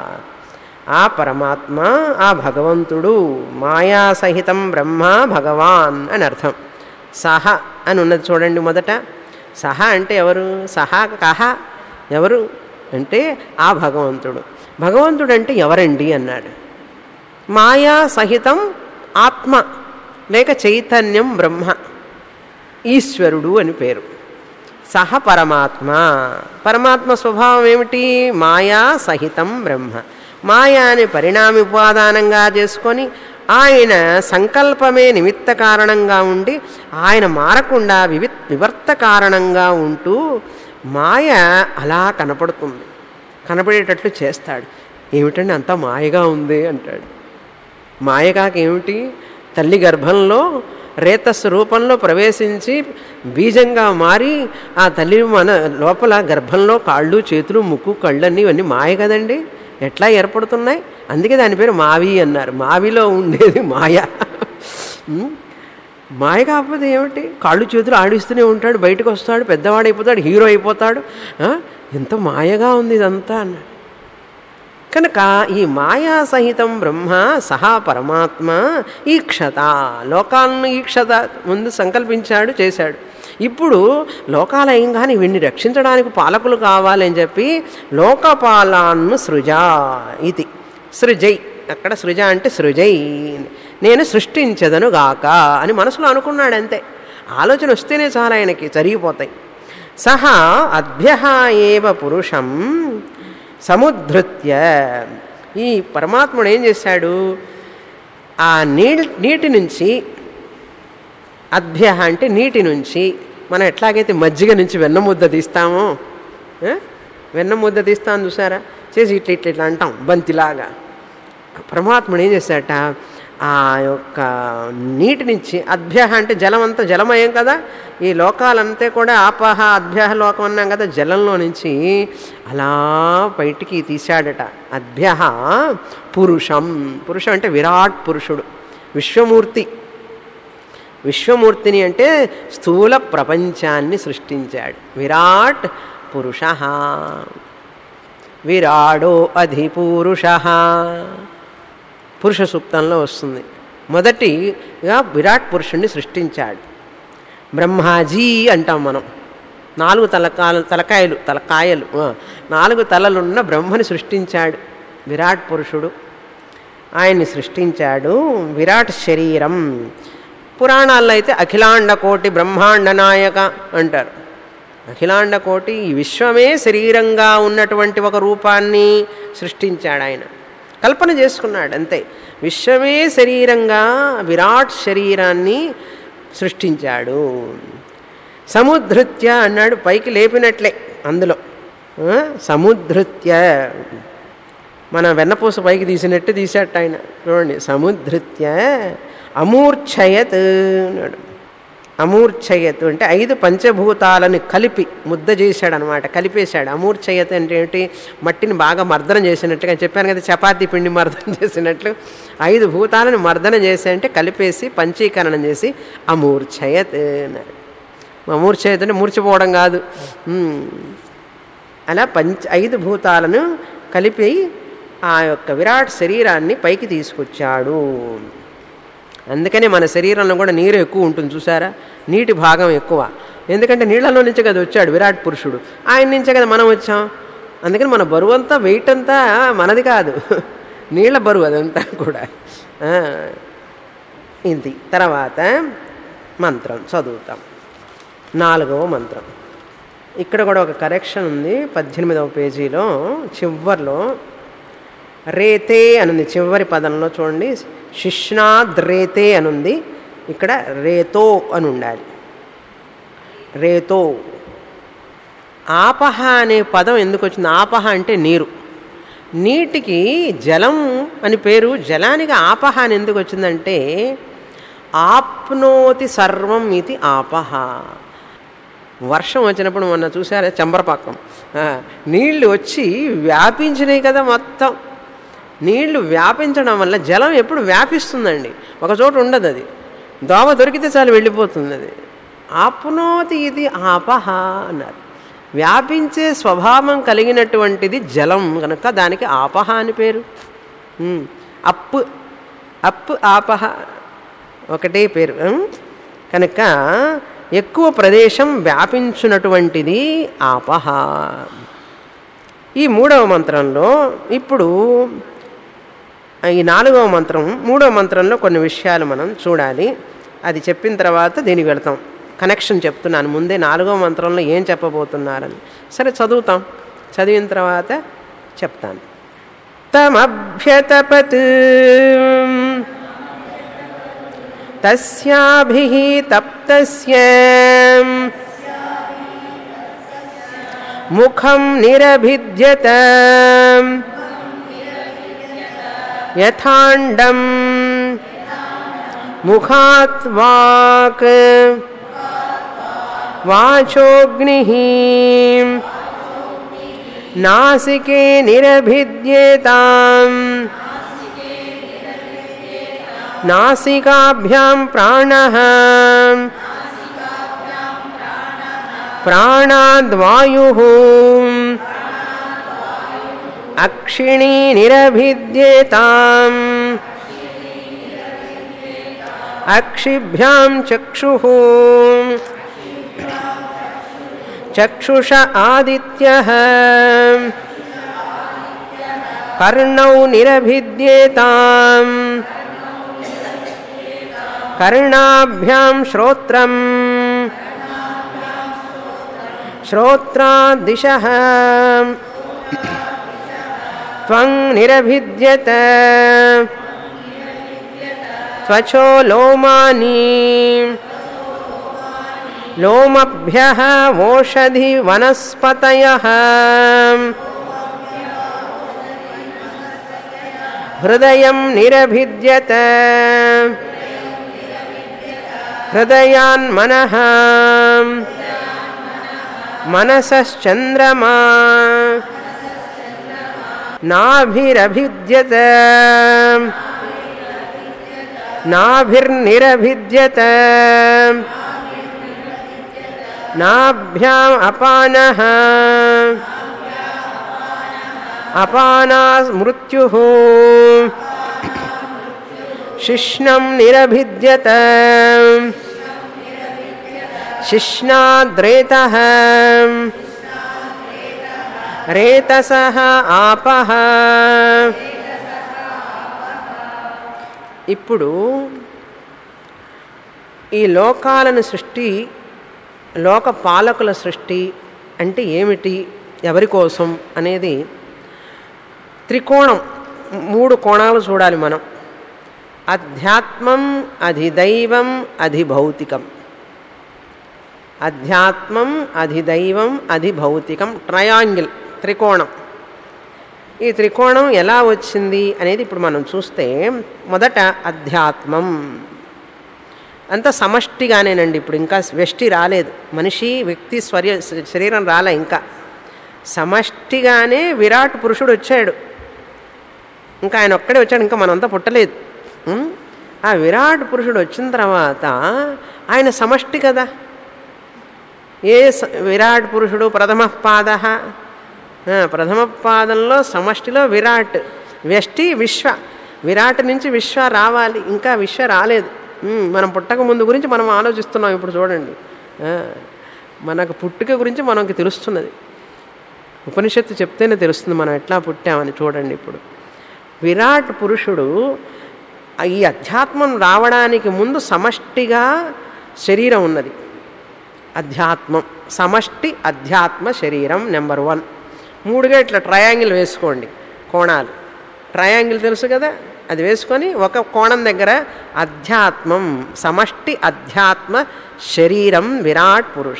ఆ పరమాత్మ ఆ భగవంతుడు మాయా సహితం బ్రహ్మ భగవాన్ అని అర్థం సహ అని ఉన్నది చూడండి మొదట సహ అంటే ఎవరు సహ కహ ఎవరు అంటే ఆ భగవంతుడు భగవంతుడు అంటే ఎవరండి అన్నాడు మాయా సహితం ఆత్మ లేక చైతన్యం బ్రహ్మ ఈశ్వరుడు అని పేరు సహ పరమాత్మ పరమాత్మ స్వభావం ఏమిటి మాయా సహితం బ్రహ్మ మాయాని పరిణామిపాదానంగా చేసుకొని ఆయన సంకల్పమే నిమిత్త కారణంగా ఉండి ఆయన మారకుండా వివి వివర్త కారణంగా ఉంటూ మాయ అలా కనపడుతుంది కనపడేటట్లు చేస్తాడు ఏమిటండి అంతా మాయగా ఉంది అంటాడు మాయకాకి ఏమిటి తల్లి గర్భంలో రేతస్సు రూపంలో ప్రవేశించి బీజంగా మారి ఆ తల్లి మన లోపల గర్భంలో కాళ్ళు చేతులు ముక్కు కళ్ళన్నీ ఇవన్నీ మాయ కదండి ఎట్లా ఏర్పడుతున్నాయి అందుకే దాని పేరు మావి అన్నారు మావిలో ఉండేది మాయ ఉం? మాయ కాకపోతే ఏమిటి కాళ్ళు చేతులు ఆడిస్తూనే ఉంటాడు బయటకు వస్తాడు పెద్దవాడైపోతాడు హీరో అయిపోతాడు ఆ? ఎంత మాయగా ఉంది ఇదంతా అన్నాడు కనుక ఈ మాయా సహితం బ్రహ్మ సహా పరమాత్మ ఈక్షత లోకాలను ఈక్షత ముందు సంకల్పించాడు చేశాడు ఇప్పుడు లోకాలయం కానీ వీడిని రక్షించడానికి పాలకులు కావాలని చెప్పి లోకపాలాన్ని సృజా ఇది సృజై అక్కడ సృజ అంటే సృజై నేను సృష్టించదను గాక అని మనసులో అనుకున్నాడు అంతే ఆలోచన వస్తేనే చాలా ఆయనకి జరిగిపోతాయి సహా అభ్య ఏవ పురుషం సముద్ధృత్య ఈ పరమాత్ముడు ఏం చేశాడు ఆ నీ నీటి నుంచి అభ్య అంటే నీటి నుంచి మనం ఎట్లాగైతే మజ్జిగ నుంచి వెన్న ముద్ద తీస్తామో ఆ? వెన్న ముద్ద తీస్తాం చూసారా చేసి ఇట్లా ఇట్లా ఇట్లా అంటాం బంతిలాగా పరమాత్ముడు ఏం చేశాట ఆ యొక్క నీటి నుంచి అభ్య అంటే జలం అంతా జలమయం కదా ఈ లోకాలంతా కూడా ఆపహ అభ్య లోకం అన్నాం కదా జలంలో నుంచి అలా బయటికి తీశాడట అభ్య పురుషం పురుషం అంటే విరాట్ పురుషుడు విశ్వమూర్తి విశ్వమూర్తిని అంటే స్థూల ప్రపంచాన్ని సృష్టించాడు విరాట్ పురుష విరాడో అధిపురుష పురుష సూక్తంలో వస్తుంది మొదటిగా విరాట్ పురుషుణ్ణి సృష్టించాడు బ్రహ్మాజీ అంటాం మనం నాలుగు తలకాలు తలకాయలు తలకాయలు ఆ, నాలుగు తలలున్న బ్రహ్మని సృష్టించాడు విరాట్ పురుషుడు ఆయన్ని సృష్టించాడు విరాట్ శరీరం పురాణాల్లో అయితే అఖిలాండ కోటి బ్రహ్మాండ నాయక అంటారు అఖిలాండ కోటి ఈ విశ్వమే శరీరంగా ఉన్నటువంటి ఒక రూపాన్ని సృష్టించాడు ఆయన కల్పన చేసుకున్నాడు అంతే విశ్వమే శరీరంగా విరాట్ శరీరాన్ని సృష్టించాడు సముద్ధృత్య అన్నాడు పైకి లేపినట్లే అందులో ఆ, సముద్ధృత్య మన వెన్నపూస పైకి తీసినట్టు తీసేట ఆయన చూడండి సముద్ధృత్య అమూర్ఛయత్ అన్నాడు అమూర్ఛయత్ అంటే ఐదు పంచభూతాలను కలిపి ముద్ద చేశాడు అనమాట కలిపేశాడు అమూర్ఛయత్ అంటే ఏంటి మట్టిని బాగా మర్దన చేసినట్టుగా చెప్పాను కదా చపాతీ పిండి మర్దన చేసినట్లు ఐదు భూతాలను మర్దన చేసి అంటే కలిపేసి పంచీకరణం చేసి అమూర్ఛయత్ అన్నాడు అమూర్ఛయత్ అంటే మూర్చిపోవడం కాదు ఉమ్. అలా పంచ ఐదు భూతాలను కలిపి ఆ యొక్క విరాట్ శరీరాన్ని పైకి తీసుకొచ్చాడు అందుకనే మన శరీరంలో కూడా నీరు ఎక్కువ ఉంటుంది చూసారా నీటి భాగం ఎక్కువ ఎందుకంటే నీళ్ళలో నుంచే కదా వచ్చాడు విరాట్ పురుషుడు ఆయన నుంచే కదా మనం వచ్చాం అందుకని మన బరువు అంతా వెయిట్ అంతా మనది కాదు నీళ్ళ బరువు అదంతా కూడా ఆ, ఇది తర్వాత మంత్రం చదువుతాం నాలుగవ మంత్రం ఇక్కడ కూడా ఒక కరెక్షన్ ఉంది పద్దెనిమిదవ పేజీలో చివర్లో రేతే అనుంది చివరి పదంలో చూడండి శిష్ణాద్రేతే అనుంది ఇక్కడ రేతో అని ఉండాలి రేతో ఆపహ అనే పదం ఎందుకు వచ్చింది ఆపహ అంటే నీరు నీటికి జలం అని పేరు జలానికి ఆపహ అని ఎందుకు వచ్చిందంటే ఆప్నోతి సర్వం ఇది ఆపహ వర్షం వచ్చినప్పుడు మొన్న చూసారా చంబరపాకం ఆ, నీళ్లు వచ్చి వ్యాపించినాయి కదా మొత్తం నీళ్లు వ్యాపించడం వల్ల జలం ఎప్పుడు వ్యాపిస్తుందండి ఒక చోట ఉండదు అది దోమ దొరికితే చాలు వెళ్ళిపోతుంది అది ఆప్నోతి ఇది ఆపహ అన్నారు వ్యాపించే స్వభావం కలిగినటువంటిది జలం కనుక దానికి ఆపహ అని పేరు ఉమ్, అప్పు అప్పు ఆపహ ఒకటే పేరు ఉమ్, కనుక ఎక్కువ ప్రదేశం వ్యాపించున్నటువంటిది ఆపహ ఈ మూడవ మంత్రంలో ఇప్పుడు ఈ నాలుగవ మంత్రం మూడవ మంత్రంలో కొన్ని విషయాలు మనం చూడాలి అది చెప్పిన తర్వాత దీనికి వెళతాం కనెక్షన్ చెప్తున్నాను ముందే నాలుగవ మంత్రంలో ఏం చెప్పబోతున్నారని సరే చదువుతాం చదివిన తర్వాత చెప్తాను తమభ్యతపత్ తస్యాభిः తప్తస్య ముఖం నిరభిద్యత యథాండం ముఖాత్ వాక్ వాచోగ్నిः నాసికే నిరభిద్యేతాం నాసికాభ్యాం ప్రాణः ప్రాణాద్వాయుः అక్షిణీ నిరభిద్యేతాం అక్షిభ్యాం చక్షుः చక్షుష ఆదిత్యः కర్ణౌ నిరభిద్యేతాం కర్ణాభ్యాం శ్రోత్రం శ్రోత్రాదిశ త్వం నిరభిద్యత त्वचो लोमानि लोमभ्यः ओषधिवनस्पतयः हृदयं निरभिद्यत हृदयान्मनः मनसश्चन्द्रमा नाभिरभिद्यत नाभिर्निरभिद्यत नाभ्याम् अपानः अपाना मृत्युः शिष्णं निरभिद्यत शिष्णाद्रेतः रेतसः आपः ఇప్పుడు ఈ లోకాలను సృష్టి లోక పాలకుల సృష్టి అంటే ఏమిటి ఎవరి కోసం అనేది త్రికోణం మూడు కోణాలు చూడాలి మనం అధ్యాత్మం అధిదైవం అధిభౌతికం అధ్యాత్మం అధిదైవం అధిభౌతికం ట్రయాంగిల్ త్రికోణం ఈ త్రికోణం ఎలా వచ్చింది అనేది ఇప్పుడు మనం చూస్తే మొదట అధ్యాత్మం అంత సమష్టిగానేనండి ఇప్పుడు ఇంకా వ్యష్టి రాలేదు మనిషి వ్యక్తి స్వర్య శరీరం రాలే ఇంకా సమష్టిగానే విరాట్ పురుషుడు వచ్చాడు ఇంకా ఆయన ఒక్కడే వచ్చాడు ఇంకా మనంతా పుట్టలేదు ఉం? ఆ విరాట్ పురుషుడు వచ్చిన తర్వాత ఆయన సమష్టి కదా ఏ స- విరాట్ పురుషుడు ప్రథమ పాద ప్రథమ పాదంలో సమష్టిలో విరాట్ వ్యష్టి విశ్వ విరాట్ నుంచి విశ్వ రావాలి ఇంకా విశ్వ రాలేదు ఉమ్, మనం పుట్టక ముందు గురించి మనం ఆలోచిస్తున్నాం ఇప్పుడు చూడండి ఆ, మనకు పుట్టుక గురించి మనకి తెలుస్తున్నది ఉపనిషత్తు చెప్తేనే తెలుస్తుంది మనం ఎట్లా పుట్టామని చూడండి ఇప్పుడు విరాట్ పురుషుడు ఈ అధ్యాత్మం రావడానికి ముందు సమష్టిగా శరీరం ఉన్నది అధ్యాత్మం సమష్టి అధ్యాత్మ శరీరం నెంబర్ వన్ మూడుగా ఇట్లా ట్రయాంగిల్ వేసుకోండి కోణాలు ట్రయాంగిల్ తెలుసు కదా అది వేసుకొని ఒక కోణం దగ్గర అధ్యాత్మం సమష్టి అధ్యాత్మ శరీరం విరాట్ పురుష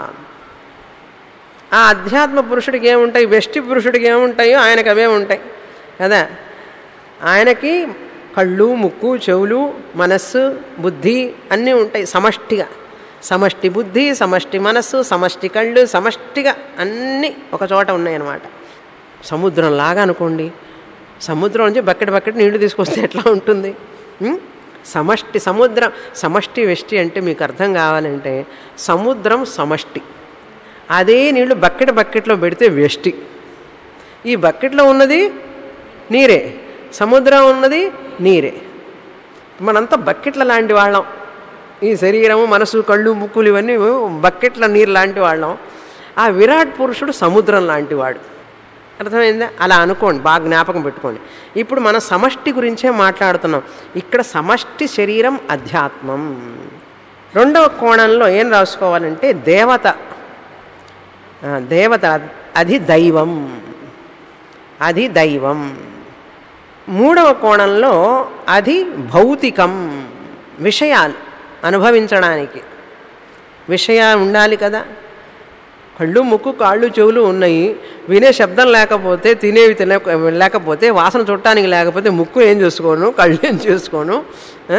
ఆ అధ్యాత్మ పురుషుడికి ఏముంటాయి వెష్టి పురుషుడికి ఏముంటాయో ఆయనకు అవే ఉంటాయి కదా ఆయనకి కళ్ళు ముక్కు చెవులు మనస్సు బుద్ధి అన్నీ ఉంటాయి సమష్టిగా సమష్టి బుద్ధి సమష్టి మనస్సు సమష్టి కళ్ళు సమష్టిగా అన్నీ ఒక చోట ఉన్నాయన్నమాట సముద్రం లాగా అనుకోండి సముద్రం నుంచి బకెట్ బకెట్ నీళ్లు తీసుకొస్తే ఎట్లా ఉంటుంది ఉం? సమష్టి సముద్రం సమష్టి వెష్టి అంటే మీకు అర్థం కావాలంటే సముద్రం సమష్టి అదే నీళ్లు బకెట్ బకెట్లో పెడితే వెష్టి ఈ బకెట్లో ఉన్నది నీరే సముద్రం ఉన్నది నీరే మనంతా బకెట్ల లాంటి వాళ్ళం ఈ శరీరము మనసు కళ్ళు ముక్కులు ఇవన్నీ బకెట్ల నీరు లాంటి వాళ్ళం ఆ విరాట్ పురుషుడు సముద్రం లాంటి వాడు అర్థమైందా అలా అనుకోండి బాగా జ్ఞాపకం పెట్టుకోండి ఇప్పుడు మనం సమష్టి గురించే మాట్లాడుతున్నాం ఇక్కడ సమష్టి శరీరం అధ్యాత్మం రెండవ కోణంలో ఏం రాసుకోవాలంటే దేవత ఆ, దేవత అది దైవం అది దైవం మూడవ కోణంలో అది భౌతికం విషయాలు అనుభవించడానికి విషయాలు ఉండాలి కదా కళ్ళు ముక్కు కాళ్ళు చెవులు ఉన్నాయి వినే శబ్దం లేకపోతే తినేవి తిన లేకపోతే వాసన చుట్టానికి లేకపోతే ముక్కు ఏం చేసుకోను కళ్ళు ఏం చేసుకోను ఆ?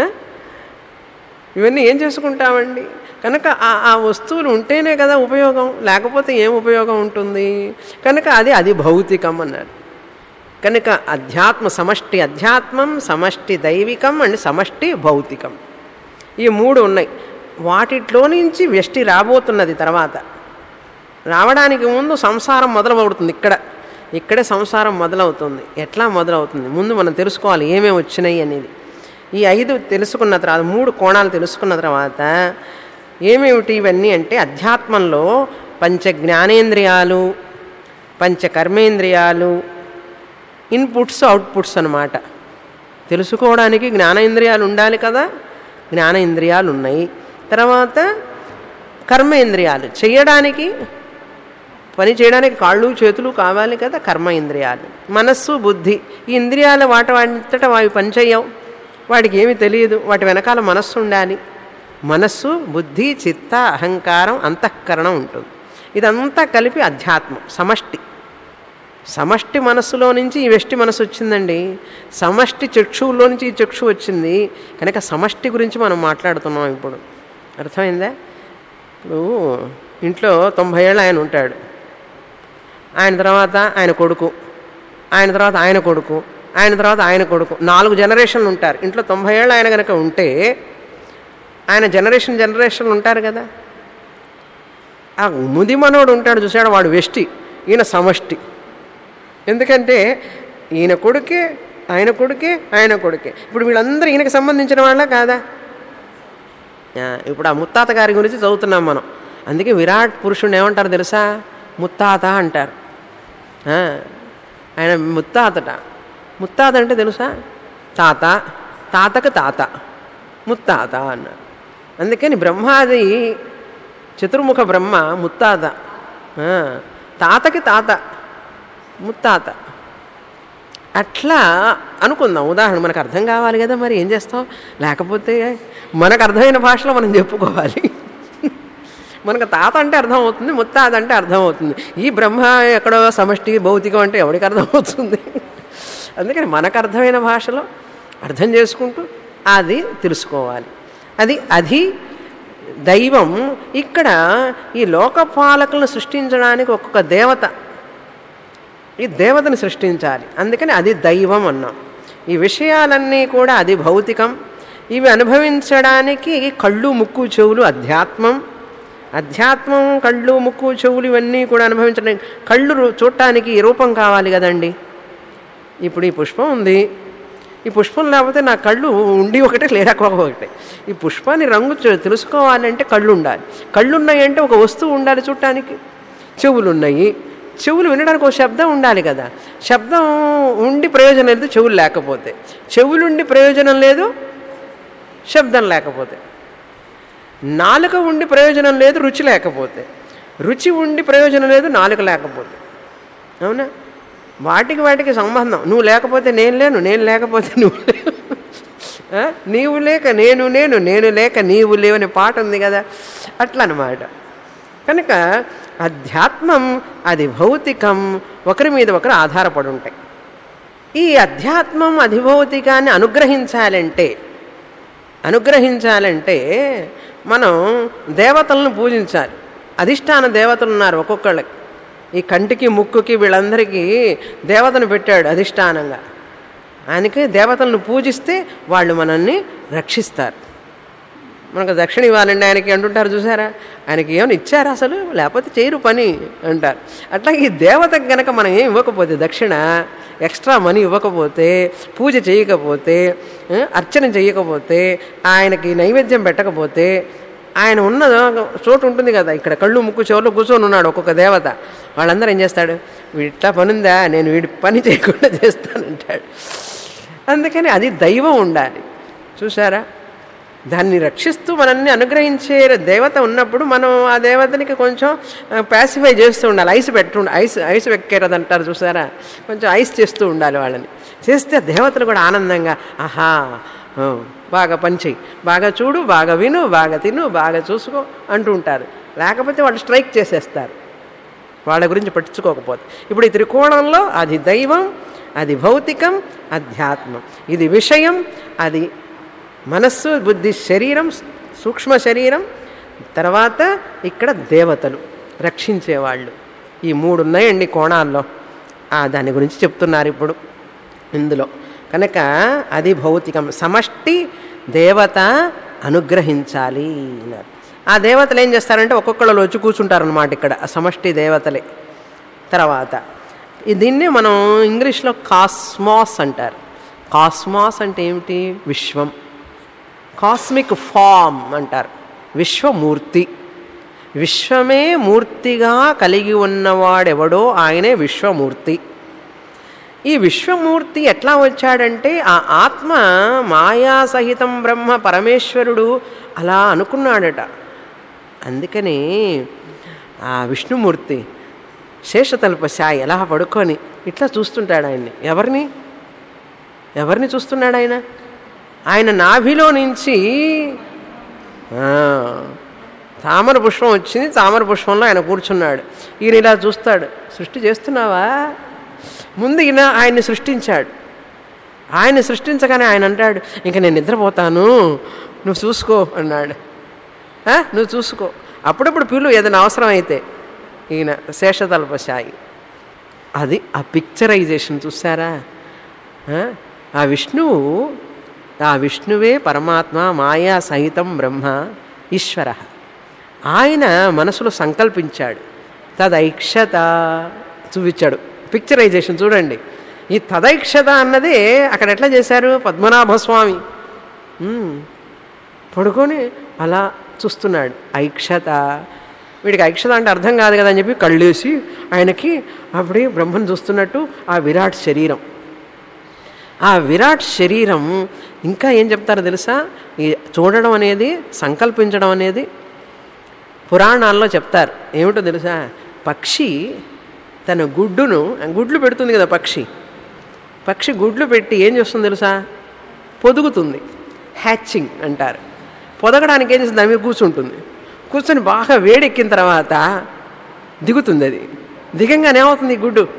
ఇవన్నీ ఏం చేసుకుంటామండి కనుక ఆ ఆ వస్తువులు ఉంటేనే కదా ఉపయోగం లేకపోతే ఏం ఉపయోగం ఉంటుంది కనుక అది అది భౌతికం అన్నారు కనుక అధ్యాత్మ సమష్టి అధ్యాత్మం సమష్టి దైవికం అండ్ సమష్టి భౌతికం ఈ మూడు ఉన్నాయి వాటిలో నుంచి వ్యష్టి రాబోతున్నది తర్వాత రావడానికి ముందు సంసారం మొదలవుతుంది ఇక్కడ ఇక్కడే సంసారం మొదలవుతుంది ఎట్లా మొదలవుతుంది ముందు మనం తెలుసుకోవాలి ఏమేమి వచ్చినాయి అనేది ఈ ఐదు తెలుసుకున్న తర్వాత మూడు కోణాలు తెలుసుకున్న తర్వాత ఏమేమిటి ఇవన్నీ అంటే అధ్యాత్మంలో పంచ జ్ఞానేంద్రియాలు పంచ కర్మేంద్రియాలు ఇన్పుట్స్ అవుట్పుట్స్ అన్నమాట తెలుసుకోవడానికి జ్ఞానేంద్రియాలు ఉండాలి కదా జ్ఞానేంద్రియాలు ఉన్నాయి తర్వాత కర్మేంద్రియాలు చేయడానికి పని చేయడానికి కాళ్ళు చేతులు కావాలి కదా కర్మ ఇంద్రియాలు మనస్సు బుద్ధి ఈ ఇంద్రియాల వాటి వాటింతట అవి పనిచేయవు వాడికి ఏమీ తెలియదు వాటి వెనకాల మనస్సు ఉండాలి మనస్సు బుద్ధి చిత్త అహంకారం అంతఃకరణం ఉంటుంది ఇదంతా కలిపి అధ్యాత్మం సమష్టి సమష్టి మనస్సులో నుంచి ఈ వెష్టి మనసు వచ్చిందండి సమష్టి చక్షువులో నుంచి ఈ చక్షు వచ్చింది కనుక సమష్టి గురించి మనం మాట్లాడుతున్నాం ఇప్పుడు అర్థమైందా ఇప్పుడు ఇంట్లో తొంభై ఏళ్ళు ఆయన ఉంటాడు ఆయన తర్వాత ఆయన కొడుకు ఆయన తర్వాత ఆయన కొడుకు ఆయన తర్వాత ఆయన కొడుకు నాలుగు జనరేషన్లు ఉంటారు ఇంట్లో తొంభై ఏళ్ళు ఆయన కనుక ఉంటే ఆయన జనరేషన్ జనరేషన్లు ఉంటారు కదా ఆ ముది మనోడు ఉంటాడు చూసాడు వాడు వెష్టి ఈయన సమష్టి ఎందుకంటే ఈయన కొడుకే ఆయన కొడుకే ఆయన కొడుకే ఇప్పుడు వీళ్ళందరూ ఈయనకి సంబంధించిన వాళ్ళ కాదా ఆ, ఇప్పుడు ఆ ముత్తాత గారి గురించి చదువుతున్నాం మనం అందుకే విరాట్ పురుషుడిని ఏమంటారు తెలుసా ముత్తాత అంటారు ఆ, ఆయన ముత్తాతట ముత్తాత అంటే తెలుసా తాత తాతకు తాత ముత్తాత అన్నారు అందుకని బ్రహ్మాది చతుర్ముఖ బ్రహ్మ ముత్తాత ఆ, తాతకి తాత ముత్తాత అట్లా అనుకుందాం ఉదాహరణ మనకు అర్థం కావాలి కదా మరి ఏం చేస్తాం లేకపోతే మనకు అర్థమైన భాషలో మనం చెప్పుకోవాలి మనకు తాత అంటే అర్థమవుతుంది ముత్తాత అంటే అర్థమవుతుంది ఈ బ్రహ్మ ఎక్కడో సమష్టి భౌతికం అంటే ఎవరికి అర్థమవుతుంది అందుకని మనకు అర్థమైన భాషలో అర్థం చేసుకుంటూ అది తెలుసుకోవాలి అది అది దైవం ఇక్కడ ఈ లోకపాలకులను సృష్టించడానికి ఒక్కొక్క దేవత ఈ దేవతని సృష్టించాలి అందుకని అది దైవం అన్నాం ఈ విషయాలన్నీ కూడా అది భౌతికం ఇవి అనుభవించడానికి కళ్ళు ముక్కు చెవులు అధ్యాత్మం అధ్యాత్మం కళ్ళు ముక్కు చెవులు ఇవన్నీ కూడా అనుభవించడానికి కళ్ళు రు- చూడటానికి ఈ రూపం కావాలి కదండి ఇప్పుడు ఈ పుష్పం ఉంది ఈ పుష్పం లేకపోతే నా కళ్ళు ఉండి ఒకటే లేకపోతే ఒకటే ఈ పుష్పాన్ని రంగు చూ- తెలుసుకోవాలంటే కళ్ళు ఉండాలి కళ్ళు ఉన్నాయంటే ఒక వస్తువు ఉండాలి చూడటానికి చెవులు ఉన్నాయి చెవులు వినడానికి ఒక శబ్దం ఉండాలి కదా శబ్దం ఉండి ప్రయోజనం లేదు చెవులు లేకపోతే చెవులుండి ప్రయోజనం లేదు శబ్దం లేకపోతే నాలుక ఉండి ప్రయోజనం లేదు రుచి లేకపోతే రుచి ఉండి ప్రయోజనం లేదు నాలుక లేకపోతే అవునా వాటికి వాటికి సంబంధం నువ్వు లేకపోతే నేను లేను నేను లేకపోతే నువ్వు లేవు ఆ? నీవు లేక నేను నేను నేను లేక నీవు లేవని పాట ఉంది కదా అట్లా అనమాట కనుక అధ్యాత్మం అది భౌతికం ఒకరి మీద ఒకరు ఆధారపడి ఉంటాయి ఈ అధ్యాత్మం అధిభౌతికాన్ని అనుగ్రహించాలంటే అనుగ్రహించాలంటే మనం దేవతలను పూజించాలి అధిష్టాన దేవతలు ఉన్నారు ఒక్కొక్కళ్ళకి ఈ కంటికి ముక్కుకి వీళ్ళందరికీ దేవతను పెట్టాడు అధిష్టానంగా ఆయనకి దేవతలను పూజిస్తే వాళ్ళు మనల్ని రక్షిస్తారు మనకు దక్షిణ ఇవ్వాలండి ఆయనకి అంటుంటారు చూసారా ఆయనకి ఏమైనా ఇచ్చారా అసలు లేకపోతే చేయరు పని అంటారు అట్లా ఈ దేవతకు గనక మనం ఏం ఇవ్వకపోతే దక్షిణ ఎక్స్ట్రా మనీ ఇవ్వకపోతే పూజ చేయకపోతే ఆ, అర్చన చేయకపోతే ఆయనకి నైవేద్యం పెట్టకపోతే ఆయన ఉన్న చోటు ఉంటుంది కదా ఇక్కడ కళ్ళు ముక్కు చెవులు కూర్చొని ఉన్నాడు ఒక్కొక్క దేవత వాళ్ళందరూ ఏం చేస్తాడు వీడి ఇట్లా పనుందా నేను వీడి పని చేయకుండా చేస్తానంటాడు అందుకని అది దైవం ఉండాలి చూసారా దాన్ని రక్షిస్తూ మనల్ని అనుగ్రహించే దేవత ఉన్నప్పుడు మనం ఆ దేవతనికి కొంచెం ప్యాసిఫై చేస్తూ ఉండాలి ఐస్ పెట్టు ఐస్ ఐస్ వెక్కేరది అంటారు చూసారా కొంచెం ఐస్ చేస్తూ ఉండాలి వాళ్ళని చేస్తే దేవతలు కూడా ఆనందంగా ఆహా ఆ, బాగా పని చెయ్యి బాగా చూడు బాగా విను బాగా తిను బాగా చూసుకో అంటూ ఉంటారు లేకపోతే వాళ్ళు స్ట్రైక్ చేసేస్తారు వాళ్ళ గురించి పట్టించుకోకపోతే ఇప్పుడు ఈ త్రికోణంలో అది దైవం అది భౌతికం అధ్యాత్మం ఇది విషయం అది మనస్సు బుద్ధి శరీరం సూక్ష్మ శరీరం తర్వాత ఇక్కడ దేవతలు రక్షించేవాళ్ళు ఈ మూడు ఉన్నాయండి కోణాల్లో ఆ, దాని గురించి చెప్తున్నారు ఇప్పుడు ఇందులో కనుక అది భౌతికం సమష్టి దేవత అనుగ్రహించాలి అన్నారు ఆ దేవతలు ఏం చేస్తారంటే ఒక్కొక్కళ్ళు వచ్చి కూర్చుంటారనమాట ఇక్కడ ఆ సమష్టి దేవతలే తర్వాత ఈ దీన్ని మనం ఇంగ్లీష్లో కాస్మాస్ అంటారు కాస్మాస్ అంటే ఏమిటి విశ్వం కాస్మిక్ ఫామ్ అంటారు విశ్వమూర్తి విశ్వమే మూర్తిగా కలిగి ఉన్నవాడెవడో ఆయనే విశ్వమూర్తి ఈ విశ్వమూర్తి ఎట్లా వచ్చాడంటే ఆ ఆత్మ మాయా సహితం బ్రహ్మ పరమేశ్వరుడు అలా అనుకున్నాడట అందుకని ఆ విష్ణుమూర్తి శేషతల్పశాయి ఎలా పడుకొని ఇట్లా చూస్తుంటాడు ఆయన్ని ఎవరిని ఎవరిని చూస్తున్నాడు ఆయన ఆయన నాభిలో నుంచి ఆ, తామర పుష్పం వచ్చింది తామర పుష్పంలో ఆయన కూర్చున్నాడు ఈయన ఇలా చూస్తాడు సృష్టి చేస్తున్నావా ముందు ఈయన ఆయన్ని సృష్టించాడు ఆయన్ని సృష్టించగానే ఆయన అంటాడు ఇంక నేను నిద్రపోతాను నువ్వు చూసుకో అన్నాడు "ఆ, నువ్వు చూసుకో అప్పుడప్పుడు పిలు ఏదైనా అవసరం అయితే ఈయన శేషతల్పశాయి అది ఆ పిక్చరైజేషన్ చూసారా ఆ? ఆ విష్ణువు ఆ విష్ణువే పరమాత్మ మాయా సహితం బ్రహ్మ ఈశ్వర ఆయన మనసులో సంకల్పించాడు తదైక్షత చూపించాడు పిక్చరైజేషన్ చూడండి ఈ తదైక్షత అన్నది అక్కడ ఎట్లా చేశారు పద్మనాభస్వామి ఉమ్. పడుకొని అలా చూస్తున్నాడు ఐక్షత వీడికి ఐక్షత అంటే అర్థం కాదు కదా అని చెప్పి కళ్ళేసి ఆయనకి అప్పుడే బ్రహ్మను చూస్తున్నట్టు ఆ విరాట్ శరీరం ఆ విరాట్ శరీరం ఇంకా ఏం చెప్తారో తెలుసా ఈ చూడడం అనేది సంకల్పించడం అనేది పురాణాల్లో చెప్తారు ఏమిటో తెలుసా పక్షి తన గుడ్డును గుడ్లు పెడుతుంది కదా పక్షి పక్షి గుడ్లు పెట్టి ఏం చేస్తుంది తెలుసా పొదుగుతుంది హ్యాచింగ్ అంటారు పొదగడానికి ఏం చేస్తుంది దాని మీద కూర్చుంటుంది కూర్చొని బాగా వేడెక్కిన తర్వాత దిగుతుంది అది దిగంగానే ఏమవుతుంది ఈ గుడ్డు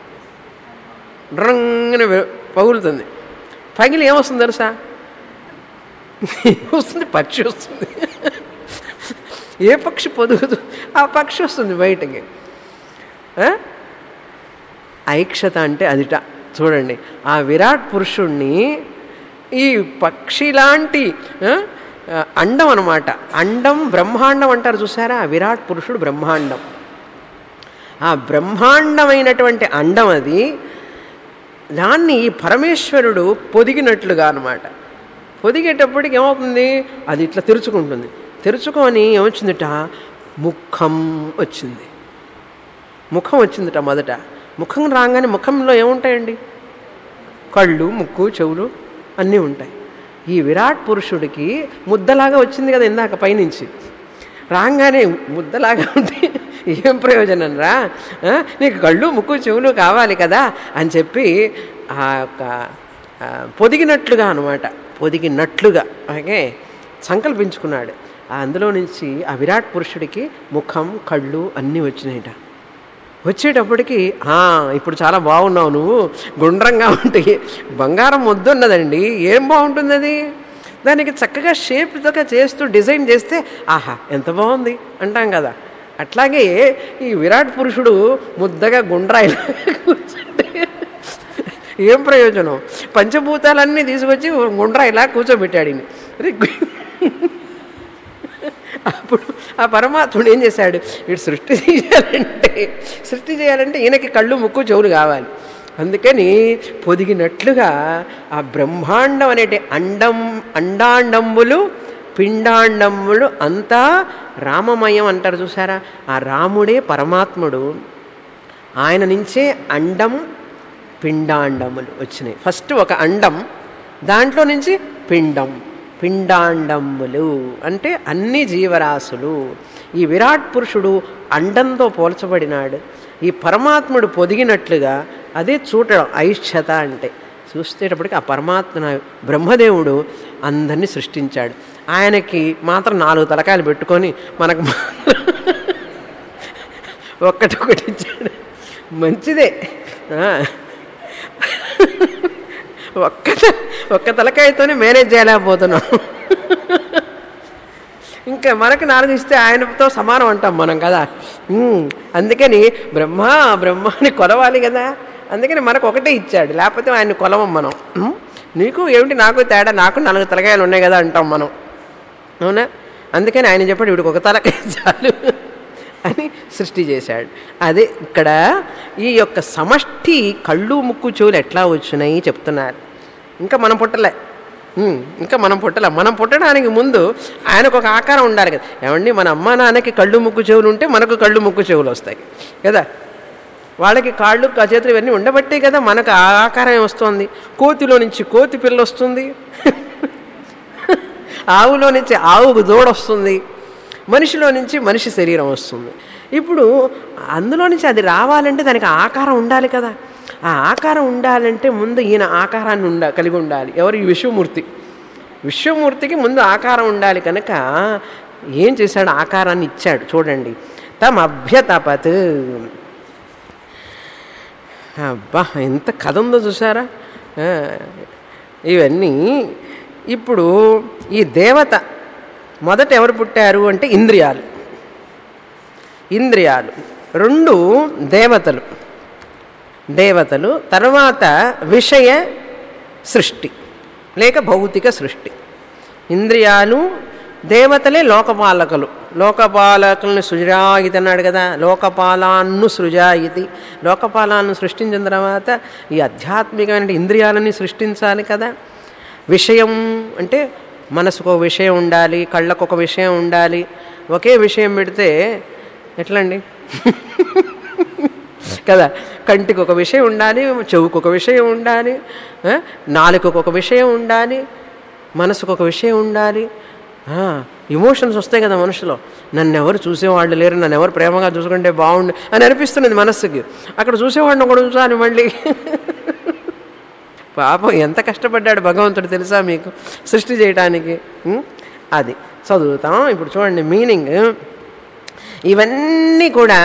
రంగన పగులుతుంది పగిలి ఏమొస్తుంది తెలుసా వస్తుంది పక్షి వస్తుంది ఏ పక్షి పొదుగుతూ ఆ పక్షి వస్తుంది బయటకి ఆ? ఐక్షత అంటే అదిట చూడండి ఆ విరాట్ పురుషుణ్ణి ఈ పక్షి లాంటి ఆ, ఆ, అండం అనమాట అండం బ్రహ్మాండం అంటారు చూసారా ఆ విరాట్ పురుషుడు బ్రహ్మాండం ఆ బ్రహ్మాండమైనటువంటి అండం అది దాన్ని ఈ పరమేశ్వరుడు పొదిగినట్లుగా అనమాట పొదిగేటప్పటికి ఏమవుతుంది అది ఇట్లా తెరుచుకుంటుంది తెరుచుకొని ఏమొచ్చిందిట ముఖం వచ్చింది ముఖం వచ్చిందిట మొదట ముఖం రాగానే ముఖంలో ఏముంటాయండి కళ్ళు ముక్కు చెవులు అన్నీ ఉంటాయి ఈ విరాట్ పురుషుడికి ముద్దలాగా వచ్చింది కదా ఇందాక పైనుంచి రాగానే ముద్దలాగా ఉంటే ఏం ప్రయోజనం రా ఆ, నీకు కళ్ళు ముక్కు చెవులు కావాలి కదా అని చెప్పి ఆ యొక్క ఆ, పొదిగినట్లుగా అనమాట పొదిగినట్లుగా ఓకే సంకల్పించుకున్నాడు ఆ అందులో నుంచి ఆ విరాట్ పురుషుడికి ముఖం కళ్ళు అన్నీ వచ్చినాయిట వచ్చేటప్పటికి "ఆ, ఇప్పుడు చాలా బాగున్నావు నువ్వు గుండ్రంగా ఉంటే బంగారం వద్దున్నదండి ఏం బాగుంటుంది అది దానికి చక్కగా షేప్తో చేస్తూ డిజైన్ చేస్తే ఆహా ఎంత బాగుంది అంటాం కదా అట్లాగే ఈ విరాట్ పురుషుడు ముద్దగా గుండ్రాయిలా కూర్చుంటే ఏం ప్రయోజనం పంచభూతాలన్నీ తీసుకొచ్చి గుండ్రాయిలా కూర్చోబెట్టాడు ఈయన. అరే, అప్పుడు ఆ పరమాత్ముడు ఏం చేశాడు వీడు సృష్టి చేయాలంటే సృష్టి చేయాలంటే ఈయనకి కళ్ళు ముక్కు చెవులు కావాలి అందుకని పొదిగినట్లుగా ఆ బ్రహ్మాండం అనేటి అండం అండాండంబులు పిండాండంబులు అంతా రామమయం అంటారు చూసారా ఆ రాముడే పరమాత్ముడు ఆయన నుంచే అండం పిండాండములు వచ్చినాయి ఫస్ట్ ఒక అండం దాంట్లో నుంచి పిండం పిండాండములు అంటే అన్ని జీవరాశులు ఈ విరాట్ పురుషుడు అండంతో పోల్చబడినాడు ఈ పరమాత్ముడు పొదిగినట్లుగా అదే చూడడం ఐష్యత అంటే చూసేటప్పటికి ఆ పరమాత్మ బ్రహ్మదేవుడు అందరినీ సృష్టించాడు ఆయనకి మాత్రం నాలుగు తలకాయలు పెట్టుకొని మనకు మాత్రం ఒక్కటొకటి ఇచ్చాడు మంచిదే ఆ. ఒక్క త- ఒక్క తలకాయతోనే మేనేజ్ చేయలేకపోతున్నాం ఇంకా మనకు నాలుగు ఇస్తే ఆయనతో సమానం అంటాం మనం కదా ఉమ్, అందుకని బ్రహ్మ బ్రహ్మ అని కొలవాలి కదా అందుకని మనకు ఒకటే ఇచ్చాడు లేకపోతే ఆయన్ని కొలవం మనం ఉమ్, నీకు ఏమిటి నాకు తేడా నాకు నాలుగు తలకాయలు ఉన్నాయి కదా అంటాం మనం అవునా అందుకని ఆయన చెప్పాడు వీడికి ఒక తలకాయ చాలు అని సృష్టి చేశాడు అదే ఇక్కడ ఈ యొక్క సమష్టి కళ్ళు ముక్కు చెవులు ఎట్లా వచ్చినాయి చెప్తున్నారు ఇంకా మనం పుట్టలే ఉమ్, ఇంకా మనం పుట్టలే మనం పుట్టడానికి ముందు ఆయనకు ఒక ఆకారం ఉండాలి కదా ఏమండి మన అమ్మ నాన్నకి కళ్ళు ముక్కు చెవులు ఉంటే మనకు కళ్ళు ముక్కు చెవులు వస్తాయి కదా వాళ్ళకి కాళ్ళు కా- చేతులు ఇవన్నీ ఉండబట్టే కదా మనకు ఆ ఆకారం వస్తుంది కోతిలో నుంచి కోతి పిల్ల వస్తుంది ఆవులో నుంచి ఆవుకు దూడ వస్తుంది మనిషిలో నుంచి మనిషి శరీరం వస్తుంది ఇప్పుడు అందులో నుంచి అది రావాలంటే దానికి ఆకారం ఉండాలి కదా ఆ ఆకారం ఉండాలంటే ముందు ఈయన ఆకారాన్ని ఉండ కలిగి ఉండాలి ఎవరు ఈ విశ్వమూర్తి విశ్వమూర్తికి ముందు ఆకారం ఉండాలి కనుక ఏం చేశాడు ఆకారాన్ని ఇచ్చాడు చూడండి తమ అభ్యతపత్ అబ్బా ఎంత కథ ఉందో చూసారా ఆ, ఇవన్నీ ఇప్పుడు ఈ దేవత మొదట ఎవరు పుట్టారు అంటే ఇంద్రియాలు ఇంద్రియాలు రెండు దేవతలు దేవతలు తర్వాత విషయ సృష్టి లేక భౌతిక సృష్టి ఇంద్రియాలు దేవతలే లోకపాలకులు లోకపాలకులను సృజాయితి అన్నాడు కదా లోకపాలాన్ను సృజాయితి లోకపాలాన్ని సృష్టించిన తర్వాత ఈ ఆధ్యాత్మికమైన ఇంద్రియాలని సృష్టించాలి కదా విషయం అంటే మనసుకు ఒక విషయం ఉండాలి కళ్ళకు ఒక విషయం ఉండాలి ఒకే విషయం పెడితే ఎట్లండి కదా కంటికి ఒక విషయం ఉండాలి చెవుకు ఒక విషయం ఉండాలి ఆ, నాలుకకు ఒక విషయం ఉండాలి మనసుకు ఒక విషయం ఉండాలి ఇమోషన్స్ వస్తాయి కదా మనసులో నన్ను ఎవరు చూసేవాళ్ళు లేరు నన్ను ఎవరు ప్రేమగా చూసుకుంటే బాగుండు అని అనిపిస్తున్నది మనస్సుకి అక్కడ చూసేవాడిని ఒకడు చూసాను మళ్ళీ పాపం ఎంత కష్టపడ్డాడు భగవంతుడు తెలుసా మీకు సృష్టి చేయడానికి ఉం? అది చదువుతాం ఇప్పుడు చూడండి మీనింగ్ ఇవన్నీ కూడా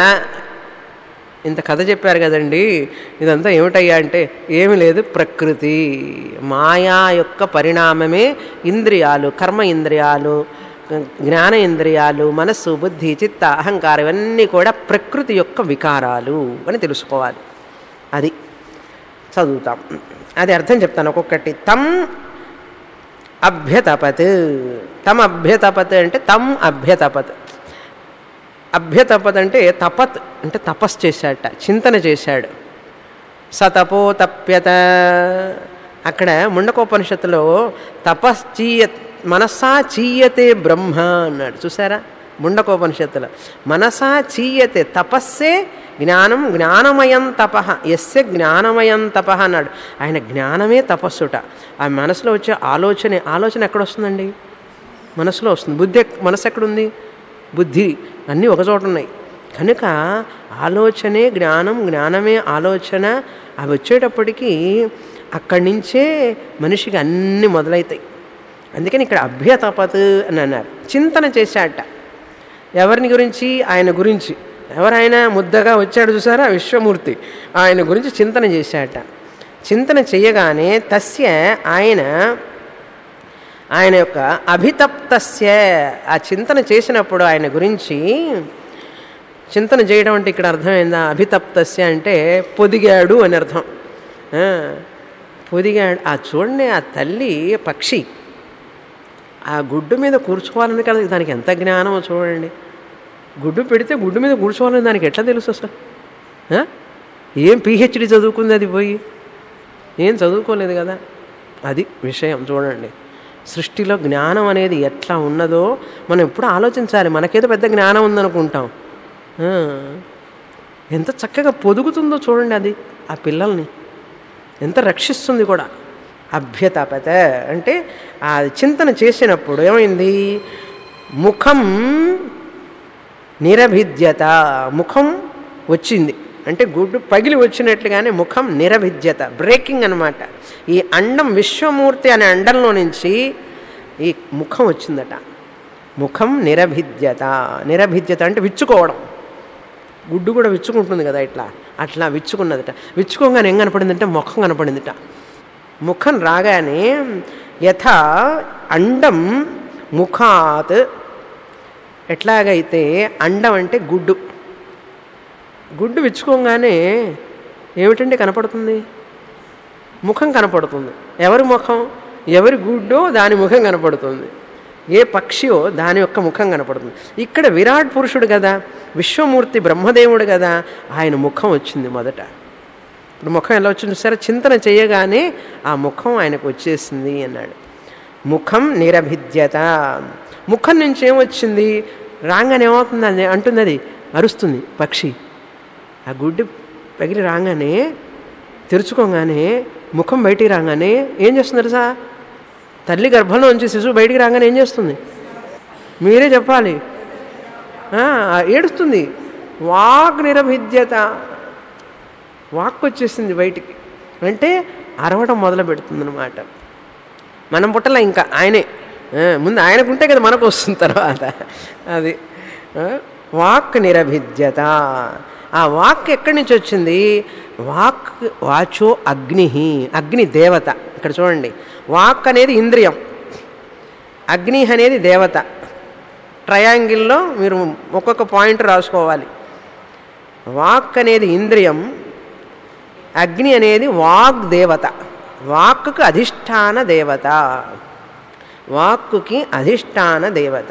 ఇంత కథ చెప్పారు కదండి ఇదంతా ఏమిటయ్యా అంటే ఏమి లేదు ప్రకృతి మాయా యొక్క పరిణామమే ఇంద్రియాలు కర్మ ఇంద్రియాలు జ్ఞాన ఇంద్రియాలు మనస్సు బుద్ధి చిత్త అహంకారం ఇవన్నీ కూడా ప్రకృతి యొక్క వికారాలు అని తెలుసుకోవాలి అది చదువుతాం అది అర్థం చెప్తాను ఒక్కొక్కటి తం అభ్యతపత్ తమ్ అభ్యతపత్ అంటే తమ్ అభ్యతపత్ అభ్యతపత్ అంటే తపత్ అంటే తపస్సు చేశాడట చింతన చేశాడు సతపో తప్యత అక్కడ ముండకోపనిషత్తులో తపశ్చీయ మనసా చీయతే బ్రహ్మ అన్నాడు చూసారా ముండకోపనిషత్తులో మనసా చీయతే తపస్సే జ్ఞానం జ్ఞానమయం తప ఎస్య జ్ఞానమయం తప అన్నాడు ఆయన జ్ఞానమే తపస్సుట ఆ మనసులో వచ్చే ఆలోచన ఆలోచన ఎక్కడ వస్తుందండి మనసులో వస్తుంది బుద్ధి ఎక్- మనసు ఎక్కడుంది బుద్ధి అన్నీ ఒక చోట ఉన్నాయి కనుక ఆలోచనే జ్ఞానం జ్ఞానమే ఆలోచన అవి వచ్చేటప్పటికీ అక్కడి నుంచే మనిషికి అన్నీ మొదలవుతాయి అందుకని ఇక్కడ అభ్యతపత్ అని అన్నారు చింతన చేశాట ఎవరిని గురించి ఆయన గురించి ఎవరైనా ముద్దగా వచ్చాడు చూసారా విశ్వమూర్తి ఆయన గురించి చింతన చేశాట చింతన చేయగానే తస్య ఆయన ఆయన యొక్క అభితప్తస్య ఆ చింతన చేసినప్పుడు ఆయన గురించి చింతన చేయడం అంటే ఇక్కడ అర్థమైందా అభితప్తస్య అంటే పొదిగాడు అని అర్థం ఆ, పొదిగాడు ఆ చూడండి ఆ తల్లి పక్షి ఆ గుడ్డు మీద కూర్చోవాలని కదా దానికి ఎంత జ్ఞానమో చూడండి గుడ్డు పెడితే గుడ్డు మీద కూర్చోవాలని దానికి ఎట్లా తెలుసు అసలు ఆ? ఏం పిహెచ్డి చదువుకుంది అది పోయి ఏం చదువుకోలేదు కదా అది విషయం చూడండి సృష్టిలో జ్ఞానం అనేది ఎట్లా ఉన్నదో మనం ఎప్పుడు ఆలోచించాలి మనకేదో పెద్ద జ్ఞానం ఉందనుకుంటాం ఆ, ఎంత చక్కగా పొదుగుతుందో చూడండి అది ఆ పిల్లల్ని ఎంత రక్షిస్తుంది కూడా అభ్యతపత అంటే ఆ చింతన చేసినప్పుడు ఏమైంది ముఖం నిరభిద్యత ముఖం వచ్చింది అంటే గుడ్డు పగిలి వచ్చినట్లుగానే ముఖం నిరభిద్యత బ్రేకింగ్ అనమాట ఈ అండం విశ్వమూర్తి అనే అండంలో నుంచి ఈ ముఖం వచ్చిందట ముఖం నిరభిద్యత నిరభిద్యత అంటే విచ్చుకోవడం గుడ్డు కూడా విచ్చుకుంటుంది కదా ఇట్లా అట్లా విచ్చుకున్నదట విచ్చుకోగానే ఏం కనపడిందంటే ముఖం కనపడిందిట ముఖం రాగానే యథ అండం ముఖాత్ ఎట్లాగైతే అండం అంటే గుడ్డు గుడ్డు విచ్చుకోగానే ఏమిటంటే కనపడుతుంది ముఖం కనపడుతుంది ఎవరి ముఖం ఎవరి గుడ్డో దాని ముఖం కనపడుతుంది ఏ పక్షియో దాని యొక్క ముఖం కనపడుతుంది ఇక్కడ విరాట్ పురుషుడు కదా విశ్వమూర్తి బ్రహ్మదేవుడు కదా ఆయన ముఖం వచ్చింది మొదట ఇప్పుడు ముఖం ఎలా వచ్చింది సరే చింతన చేయగానే ఆ ముఖం ఆయనకు వచ్చేసింది అన్నాడు ముఖం నిరభిద్యత ముఖం నుంచి ఏమొచ్చింది రాగానే ఏమవుతుంది అది అంటుంది అది అరుస్తుంది పక్షి ఆ గుడ్డి పగిలి రాగానే తెరుచుకోగానే ముఖం బయటికి రాగానే ఏం చేస్తుంది తెలుసా తల్లి గర్భంలో నుంచి శిశువు బయటికి రాగానే ఏం చేస్తుంది మీరే చెప్పాలి ఆ, ఏడుస్తుంది వాక్ నిరభిద్యత వాక్ వచ్చేసింది బయటికి అంటే అరవడం మొదలు పెడుతుంది అనమాట మనం పుట్టలా ఇంకా ఆయనే ఆ, ముందు ఆయనకుంటే కదా మనకు వస్తుంది తర్వాత అది ఆ, వాక్ నిరభిద్యత ఆ వాక్ ఎక్కడి నుంచి వచ్చింది వాక్ వాచో అగ్ని అగ్ని దేవత ఇక్కడ చూడండి వాక్ అనేది ఇంద్రియం అగ్ని అనేది దేవత ట్రయాంగిల్లో మీరు ఒక్కొక్క పాయింట్ రాసుకోవాలి వాక్ అనేది ఇంద్రియం అగ్ని అనేది వాగ్ దేవత వాక్కు అధిష్టాన దేవత వాక్కుకి అధిష్టాన దేవత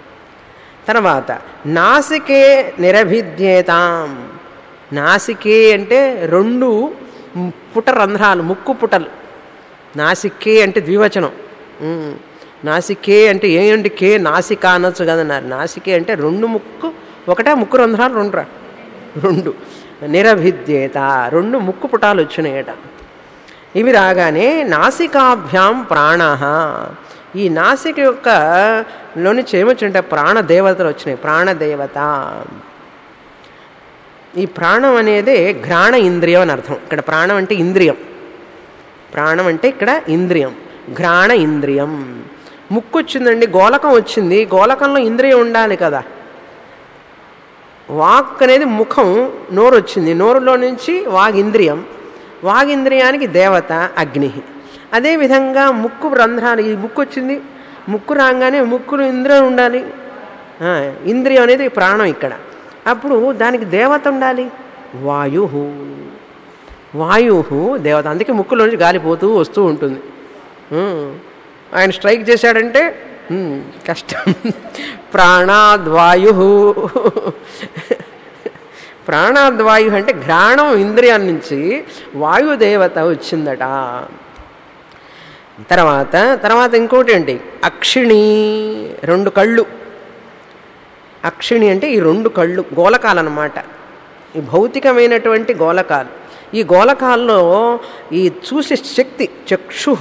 తర్వాత నాసికే నిరభిద్యేతాం నాసికే అంటే రెండు పుట రంధ్రాలు ముక్కు పుటలు నాసికే అంటే ద్వివచనం ఉమ్. నాసికే అంటే ఏంటి కే నాసిక అనొచ్చు కదన్నారు నాసికే అంటే రెండు ముక్కు ఒకటే ముక్కు రంధ్రాలు రెండు రా రెండు నిరభిద్యేత రెండు ముక్కు పుటాలు వచ్చినాయట ఇవి రాగానే నాసికాభ్యాం ప్రాణ ఈ నాసిక యొక్క లో నుంచి ఏమొచ్చింటే ప్రాణదేవతలు వచ్చినాయి ప్రాణదేవత ఈ ప్రాణం అనేది ఘ్రాణ ఇంద్రియం అని అర్థం ఇక్కడ ప్రాణం అంటే ఇంద్రియం ప్రాణం అంటే ఇక్కడ ఇంద్రియం ఘ్రాణ ఇంద్రియం ముక్కు వచ్చిందండి గోలకం వచ్చింది గోలకంలో ఇంద్రియం ఉండాలి కదా వాక్ అనేది ముఖం నోరు వచ్చింది నోరులో నుంచి వాగింద్రియం వాగింద్రియానికి దేవత అగ్ని అదేవిధంగా ముక్కు రంధ్రానికి ఈ ముక్కు వచ్చింది ముక్కు రాగానే ముక్కులో ఇంద్రియం ఉండాలి ఆ, ఇంద్రియం అనేది ప్రాణం ఇక్కడ అప్పుడు దానికి దేవత ఉండాలి వాయు వాయు దేవత అందుకే ముక్కులో నుంచి గాలి పోతూ వస్తూ ఉంటుంది ఉమ్. ఆయన స్ట్రైక్ చేశాడంటే ఉమ్, కష్టం ప్రాణాద్వాయు ప్రాణాద్వాయు అంటే ఘ్రాణం ఇంద్రియం నుంచి వాయుదేవత వచ్చిందట తర్వాత తర్వాత ఇంకోటి అండి అక్షిణి రెండు కళ్ళు అక్షిణి అంటే ఈ రెండు కళ్ళు గోలకాలు అన్నమాట ఈ భౌతికమైనటువంటి గోలకాలు ఈ గోలకాల్లో ఈ చూసే శక్తి చక్షు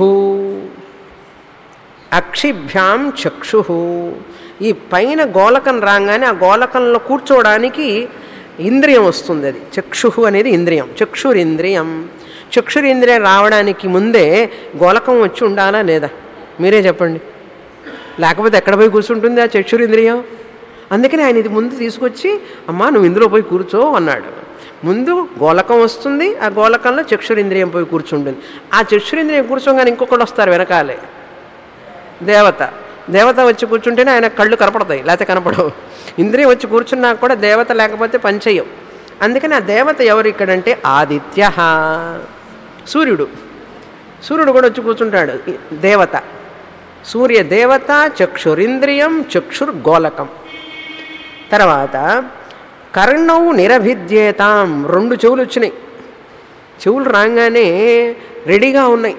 అక్షిభ్యాం చక్షు ఈ పైన గోలకం రాగానే ఆ గోలకంలో కూర్చోవడానికి ఇంద్రియం వస్తుంది అది చక్షు అనేది ఇంద్రియం చక్షురింద్రియం చక్షురింద్రియం రావడానికి ముందే గోలకం వచ్చి ఉండాలా లేదా మీరే చెప్పండి లేకపోతే ఎక్కడ పోయి కూర్చుంటుంది ఆ చక్షురింద్రియం అందుకని ఆయన ఇది ముందు తీసుకొచ్చి అమ్మా నువ్వు ఇందులో పోయి కూర్చో అన్నాడు ముందు గోలకం వస్తుంది ఆ గోలకంలో చక్షురింద్రియం పోయి కూర్చుంటుంది ఆ చక్షురింద్రియం కూర్చోగానే ఇంకొకళ్ళు వస్తారు వెనకాలే దేవత దేవత వచ్చి కూర్చుంటేనే ఆయన కళ్ళు కనపడతాయి లేకపోతే కనపడవు ఇంద్రియం వచ్చి కూర్చున్నా కూడా దేవత లేకపోతే పనిచేయవు అందుకని ఆ దేవత ఎవరు ఇక్కడంటే ఆదిత్య సూర్యుడు సూర్యుడు కూడా వచ్చి కూర్చుంటాడు ఈ దేవత సూర్య దేవత చక్షురింద్రియం చక్షుర్గోలకం తర్వాత కర్ణౌ నిరభిద్యేతాం రెండు చెవులు వచ్చినాయి చెవులు రాగానే రెడీగా ఉన్నాయి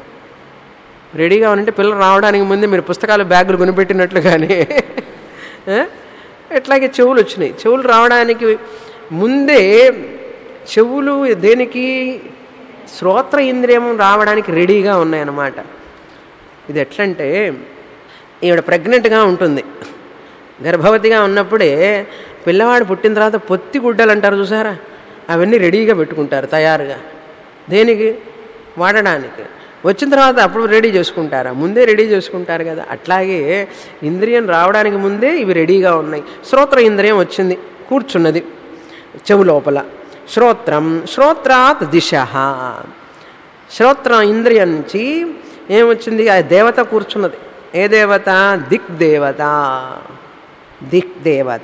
రెడీగా ఉంటే పిల్లలు రావడానికి ముందే మీరు పుస్తకాలు బ్యాగులు కొనిపెట్టినట్లుగానే ఆ? ఎట్లాగే చెవులు వచ్చినాయి చెవులు రావడానికి ముందే చెవులు దేనికి శ్రోత్ర ఇంద్రియం రావడానికి రెడీగా ఉన్నాయన్నమాట ఇది ఎట్లంటే ఈవిడ ప్రెగ్నెంట్గా ఉంటుంది గర్భవతిగా ఉన్నప్పుడే పిల్లవాడు పుట్టిన తర్వాత పొత్తి గుడ్డలు అంటారు చూసారా అవన్నీ రెడీగా పెట్టుకుంటారు తయారుగా దేనికి వాడడానికి వచ్చిన తర్వాత అప్పుడు రెడీ చేసుకుంటారా ముందే రెడీ చేసుకుంటారు కదా అట్లాగే ఇంద్రియం రావడానికి ముందే ఇవి రెడీగా ఉన్నాయి శ్రోత్ర ఇంద్రియం వచ్చింది కూర్చున్నది చెవు లోపల శ్రోత్రం శ్రోత్రాత్ దిశ శ్రోత్ర ఇంద్రియం నుంచి ఏమొచ్చింది ఆ దేవత కూర్చున్నది ఏ దేవత దిక్ దేవత దిక్ దేవత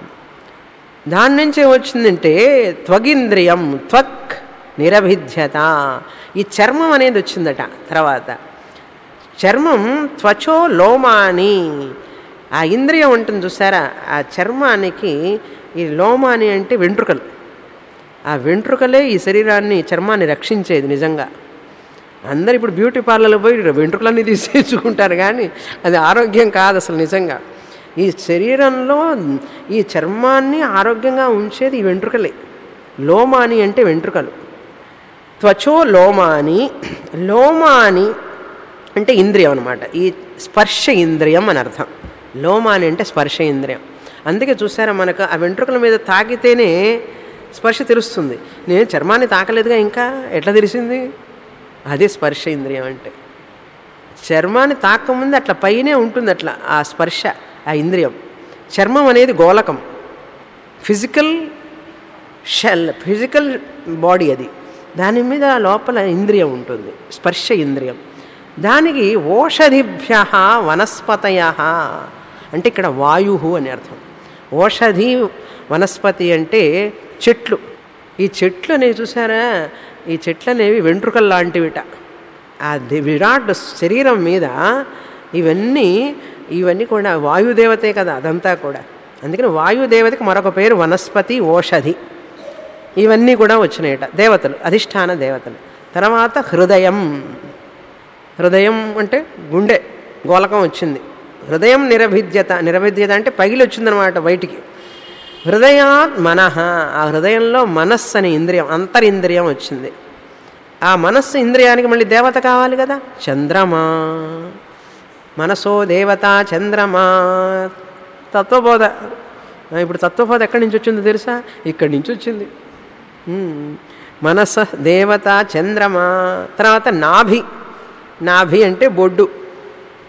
దాని నుంచి ఏమొచ్చిందంటే త్వగింద్రియం త్వక్ నిరభిద్యత ఈ చర్మం అనేది వచ్చిందట తర్వాత చర్మం త్వచో లోమాని ఆ ఇంద్రియం ఉంటుంది చూసారా ఆ చర్మానికి ఈ లోమాని అంటే వెంట్రుకలు ఆ వెంట్రుకలే ఈ శరీరాన్ని చర్మాన్ని రక్షించేది నిజంగా అందరు ఇప్పుడు బ్యూటీ పార్లర్లో పోయి వెంట్రుకలన్నీ తీసేసుకుంటారు కానీ అది ఆరోగ్యం కాదు అసలు నిజంగా ఈ శరీరంలో ఈ చర్మాన్ని ఆరోగ్యంగా ఉంచేది ఈ వెంట్రుకలే లోమాని అంటే వెంట్రుకలు త్వచో లోమాని లోమాని అంటే ఇంద్రియం అనమాట ఈ స్పర్శ ఇంద్రియం అని అర్థం లోమాని అంటే స్పర్శ ఇంద్రియం అందుకే చూసారా మనకు ఆ వెంట్రుకల మీద తాకితేనే స్పర్శ తెలుస్తుంది నేను చర్మాన్ని తాకలేదుగా ఇంకా ఎట్లా తెలిసింది అదే స్పర్శ ఇంద్రియం అంటే చర్మాన్ని తాకముందు అట్లా పైనే ఉంటుంది అట్లా ఆ స్పర్శ ఆ ఇంద్రియం చర్మం అనేది గోలకం ఫిజికల్ షెల్ ఫిజికల్ బాడీ అది దాని మీద లోపల ఇంద్రియం ఉంటుంది స్పర్శ ఇంద్రియం దానికి ఓషధిభ్య వనస్పతయ అంటే ఇక్కడ వాయు అని అర్థం ఓషధి వనస్పతి అంటే చెట్లు ఈ చెట్లు అనేవి చూసారా ఈ చెట్లు అనేవి వెంట్రుకలు లాంటివిట ఆ ది- విరాట్ శరీరం మీద ఇవన్నీ ఇవన్నీ కూడా వాయుదేవతే కదా అదంతా కూడా అందుకని వాయుదేవతకి మరొక పేరు వనస్పతి ఓషధి ఇవన్నీ కూడా వచ్చినాయట దేవతలు అధిష్టాన దేవతలు తర్వాత హృదయం హృదయం అంటే గుండె గోలకం వచ్చింది హృదయం నిరభిద్యత నిరభిద్యత అంటే పగిలి వచ్చిందనమాట బయటికి హృదయాత్ మనః ఆ హృదయంలో మనస్సు అనే ఇంద్రియం అంతరింద్రియం వచ్చింది ఆ మనస్సు ఇంద్రియానికి మళ్ళీ దేవత కావాలి కదా చంద్రమా మనసో దేవత చంద్రమా తత్వబోధ ఆ, ఇప్పుడు తత్వబోధ ఎక్కడి నుంచి వచ్చిందో తెలుసా ఇక్కడి నుంచి వచ్చింది ఉమ్. మనస దేవత చంద్రమా తర్వాత నాభి నాభి అంటే బొడ్డు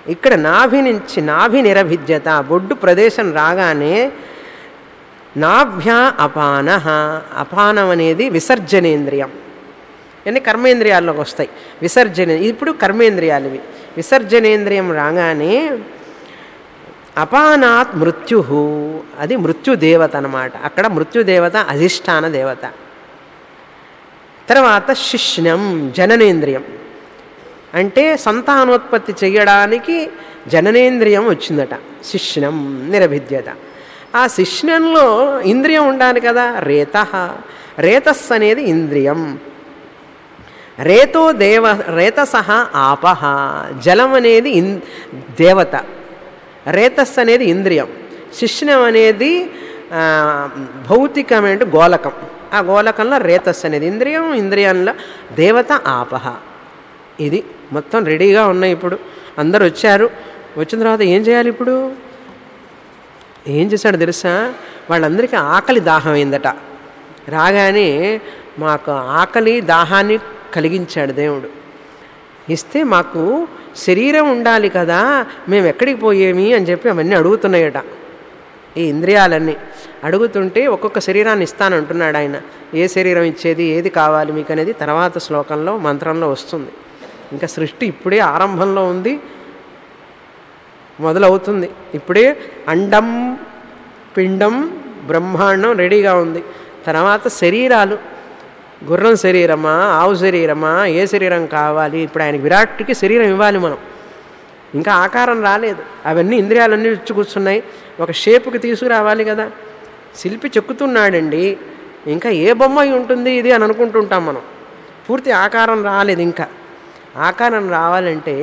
ఇక్కడ నాభి నుంచి నాభి నిరభిద్యత బొడ్డు ప్రదేశం రాగానే నాభ్యా అపాన అపానం అనేది విసర్జనేంద్రియం ఇవన్నీ కర్మేంద్రియాల్లోకి వస్తాయి విసర్జన ఇప్పుడు కర్మేంద్రియాలు ఇవి విసర్జనేంద్రియం రాగానే అపానాత్ మృత్యు అది మృత్యుదేవత అన్నమాట అక్కడ మృత్యుదేవత అధిష్టాన దేవత తర్వాత శిష్ణం జననేంద్రియం అంటే సంతానోత్పత్తి చేయడానికి జననేంద్రియం వచ్చిందట శిష్ణం నిరభిద్యత ఆ శిష్ణంలో ఇంద్రియం ఉండాలి కదా రేత రేతస్ అనేది ఇంద్రియం రేతో దేవ రేతసహ ఆపహ జలం అనేది ఇన్ దేవత రేతస్ అనేది ఇంద్రియం శిష్ణం అనేది ఆ, భౌతికమైన గోలకం ఆ గోలకంలో రేతస్ అనేది ఇంద్రియం ఇంద్రియంలో దేవత ఆపహ ఇది మొత్తం రెడీగా ఉన్నాయి ఇప్పుడు అందరు వచ్చారు వచ్చిన తర్వాత ఏం చేయాలి ఇప్పుడు ఏం చేశాడు తెలుసా వాళ్ళందరికీ ఆకలి దాహం అయిందట రాగానే మాకు ఆకలి దాహాన్ని కలిగించాడు దేవుడు ఇస్తే మాకు శరీరం ఉండాలి కదా మేము ఎక్కడికి పోయేమి అని చెప్పి అవన్నీ అడుగుతున్నాయట ఈ ఇంద్రియాలన్నీ అడుగుతుంటే ఒక్కొక్క శరీరాన్ని ఇస్తానంటున్నాడు ఆయన ఏ శరీరం ఇచ్చేది ఏది కావాలి మీకు అనేది తర్వాత శ్లోకంలో మంత్రంలో వస్తుంది ఇంకా సృష్టి ఇప్పుడే ఆరంభంలో ఉంది మొదలవుతుంది ఇప్పుడే అండం పిండం బ్రహ్మాండం రెడీగా ఉంది తర్వాత శరీరాలు గుర్రం శరీరమా ఆవు శరీరమా ఏ శరీరం కావాలి ఇప్పుడు ఆయనకి విరాట్కి శరీరం ఇవ్వాలి మనం ఇంకా ఆకారం రాలేదు అవన్నీ ఇంద్రియాలన్నీ ఇచ్చి కూర్చున్నాయి ఒక షేపుకి తీసుకురావాలి కదా శిల్పి చెక్కుతున్నాడండి ఇంకా ఏ బొమ్మ అయి ఉంటుంది ఇది అని అనుకుంటుంటాం మనం పూర్తి ఆకారం రాలేదు ఇంకా ఆకారం రావాలంటే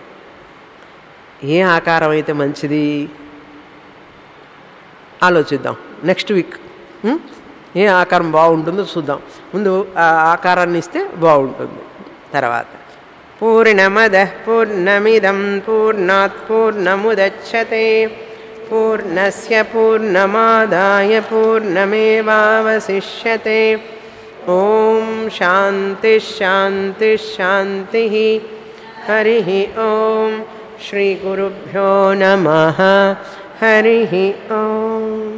ఏ ఆకారం అయితే మంచిది ఆలోచిద్దాం నెక్స్ట్ వీక్ ఉం? ఏ ఆకారం బాగుంటుందో చూద్దాం ముందు ఆ ఆకారాన్ని ఇస్తే బాగుంటుంది తర్వాత పూర్ణమద పూర్ణమిదం పూర్ణాత్ పూర్ణముదచ్చతే పూర్ణస్య పూర్ణమాదాయ పూర్ణమేవావశిష్యతే ఓం శాంతి శాంతి శాంతి హరి ఓం శ్రీ గురుభ్యో నమ హరి ఓం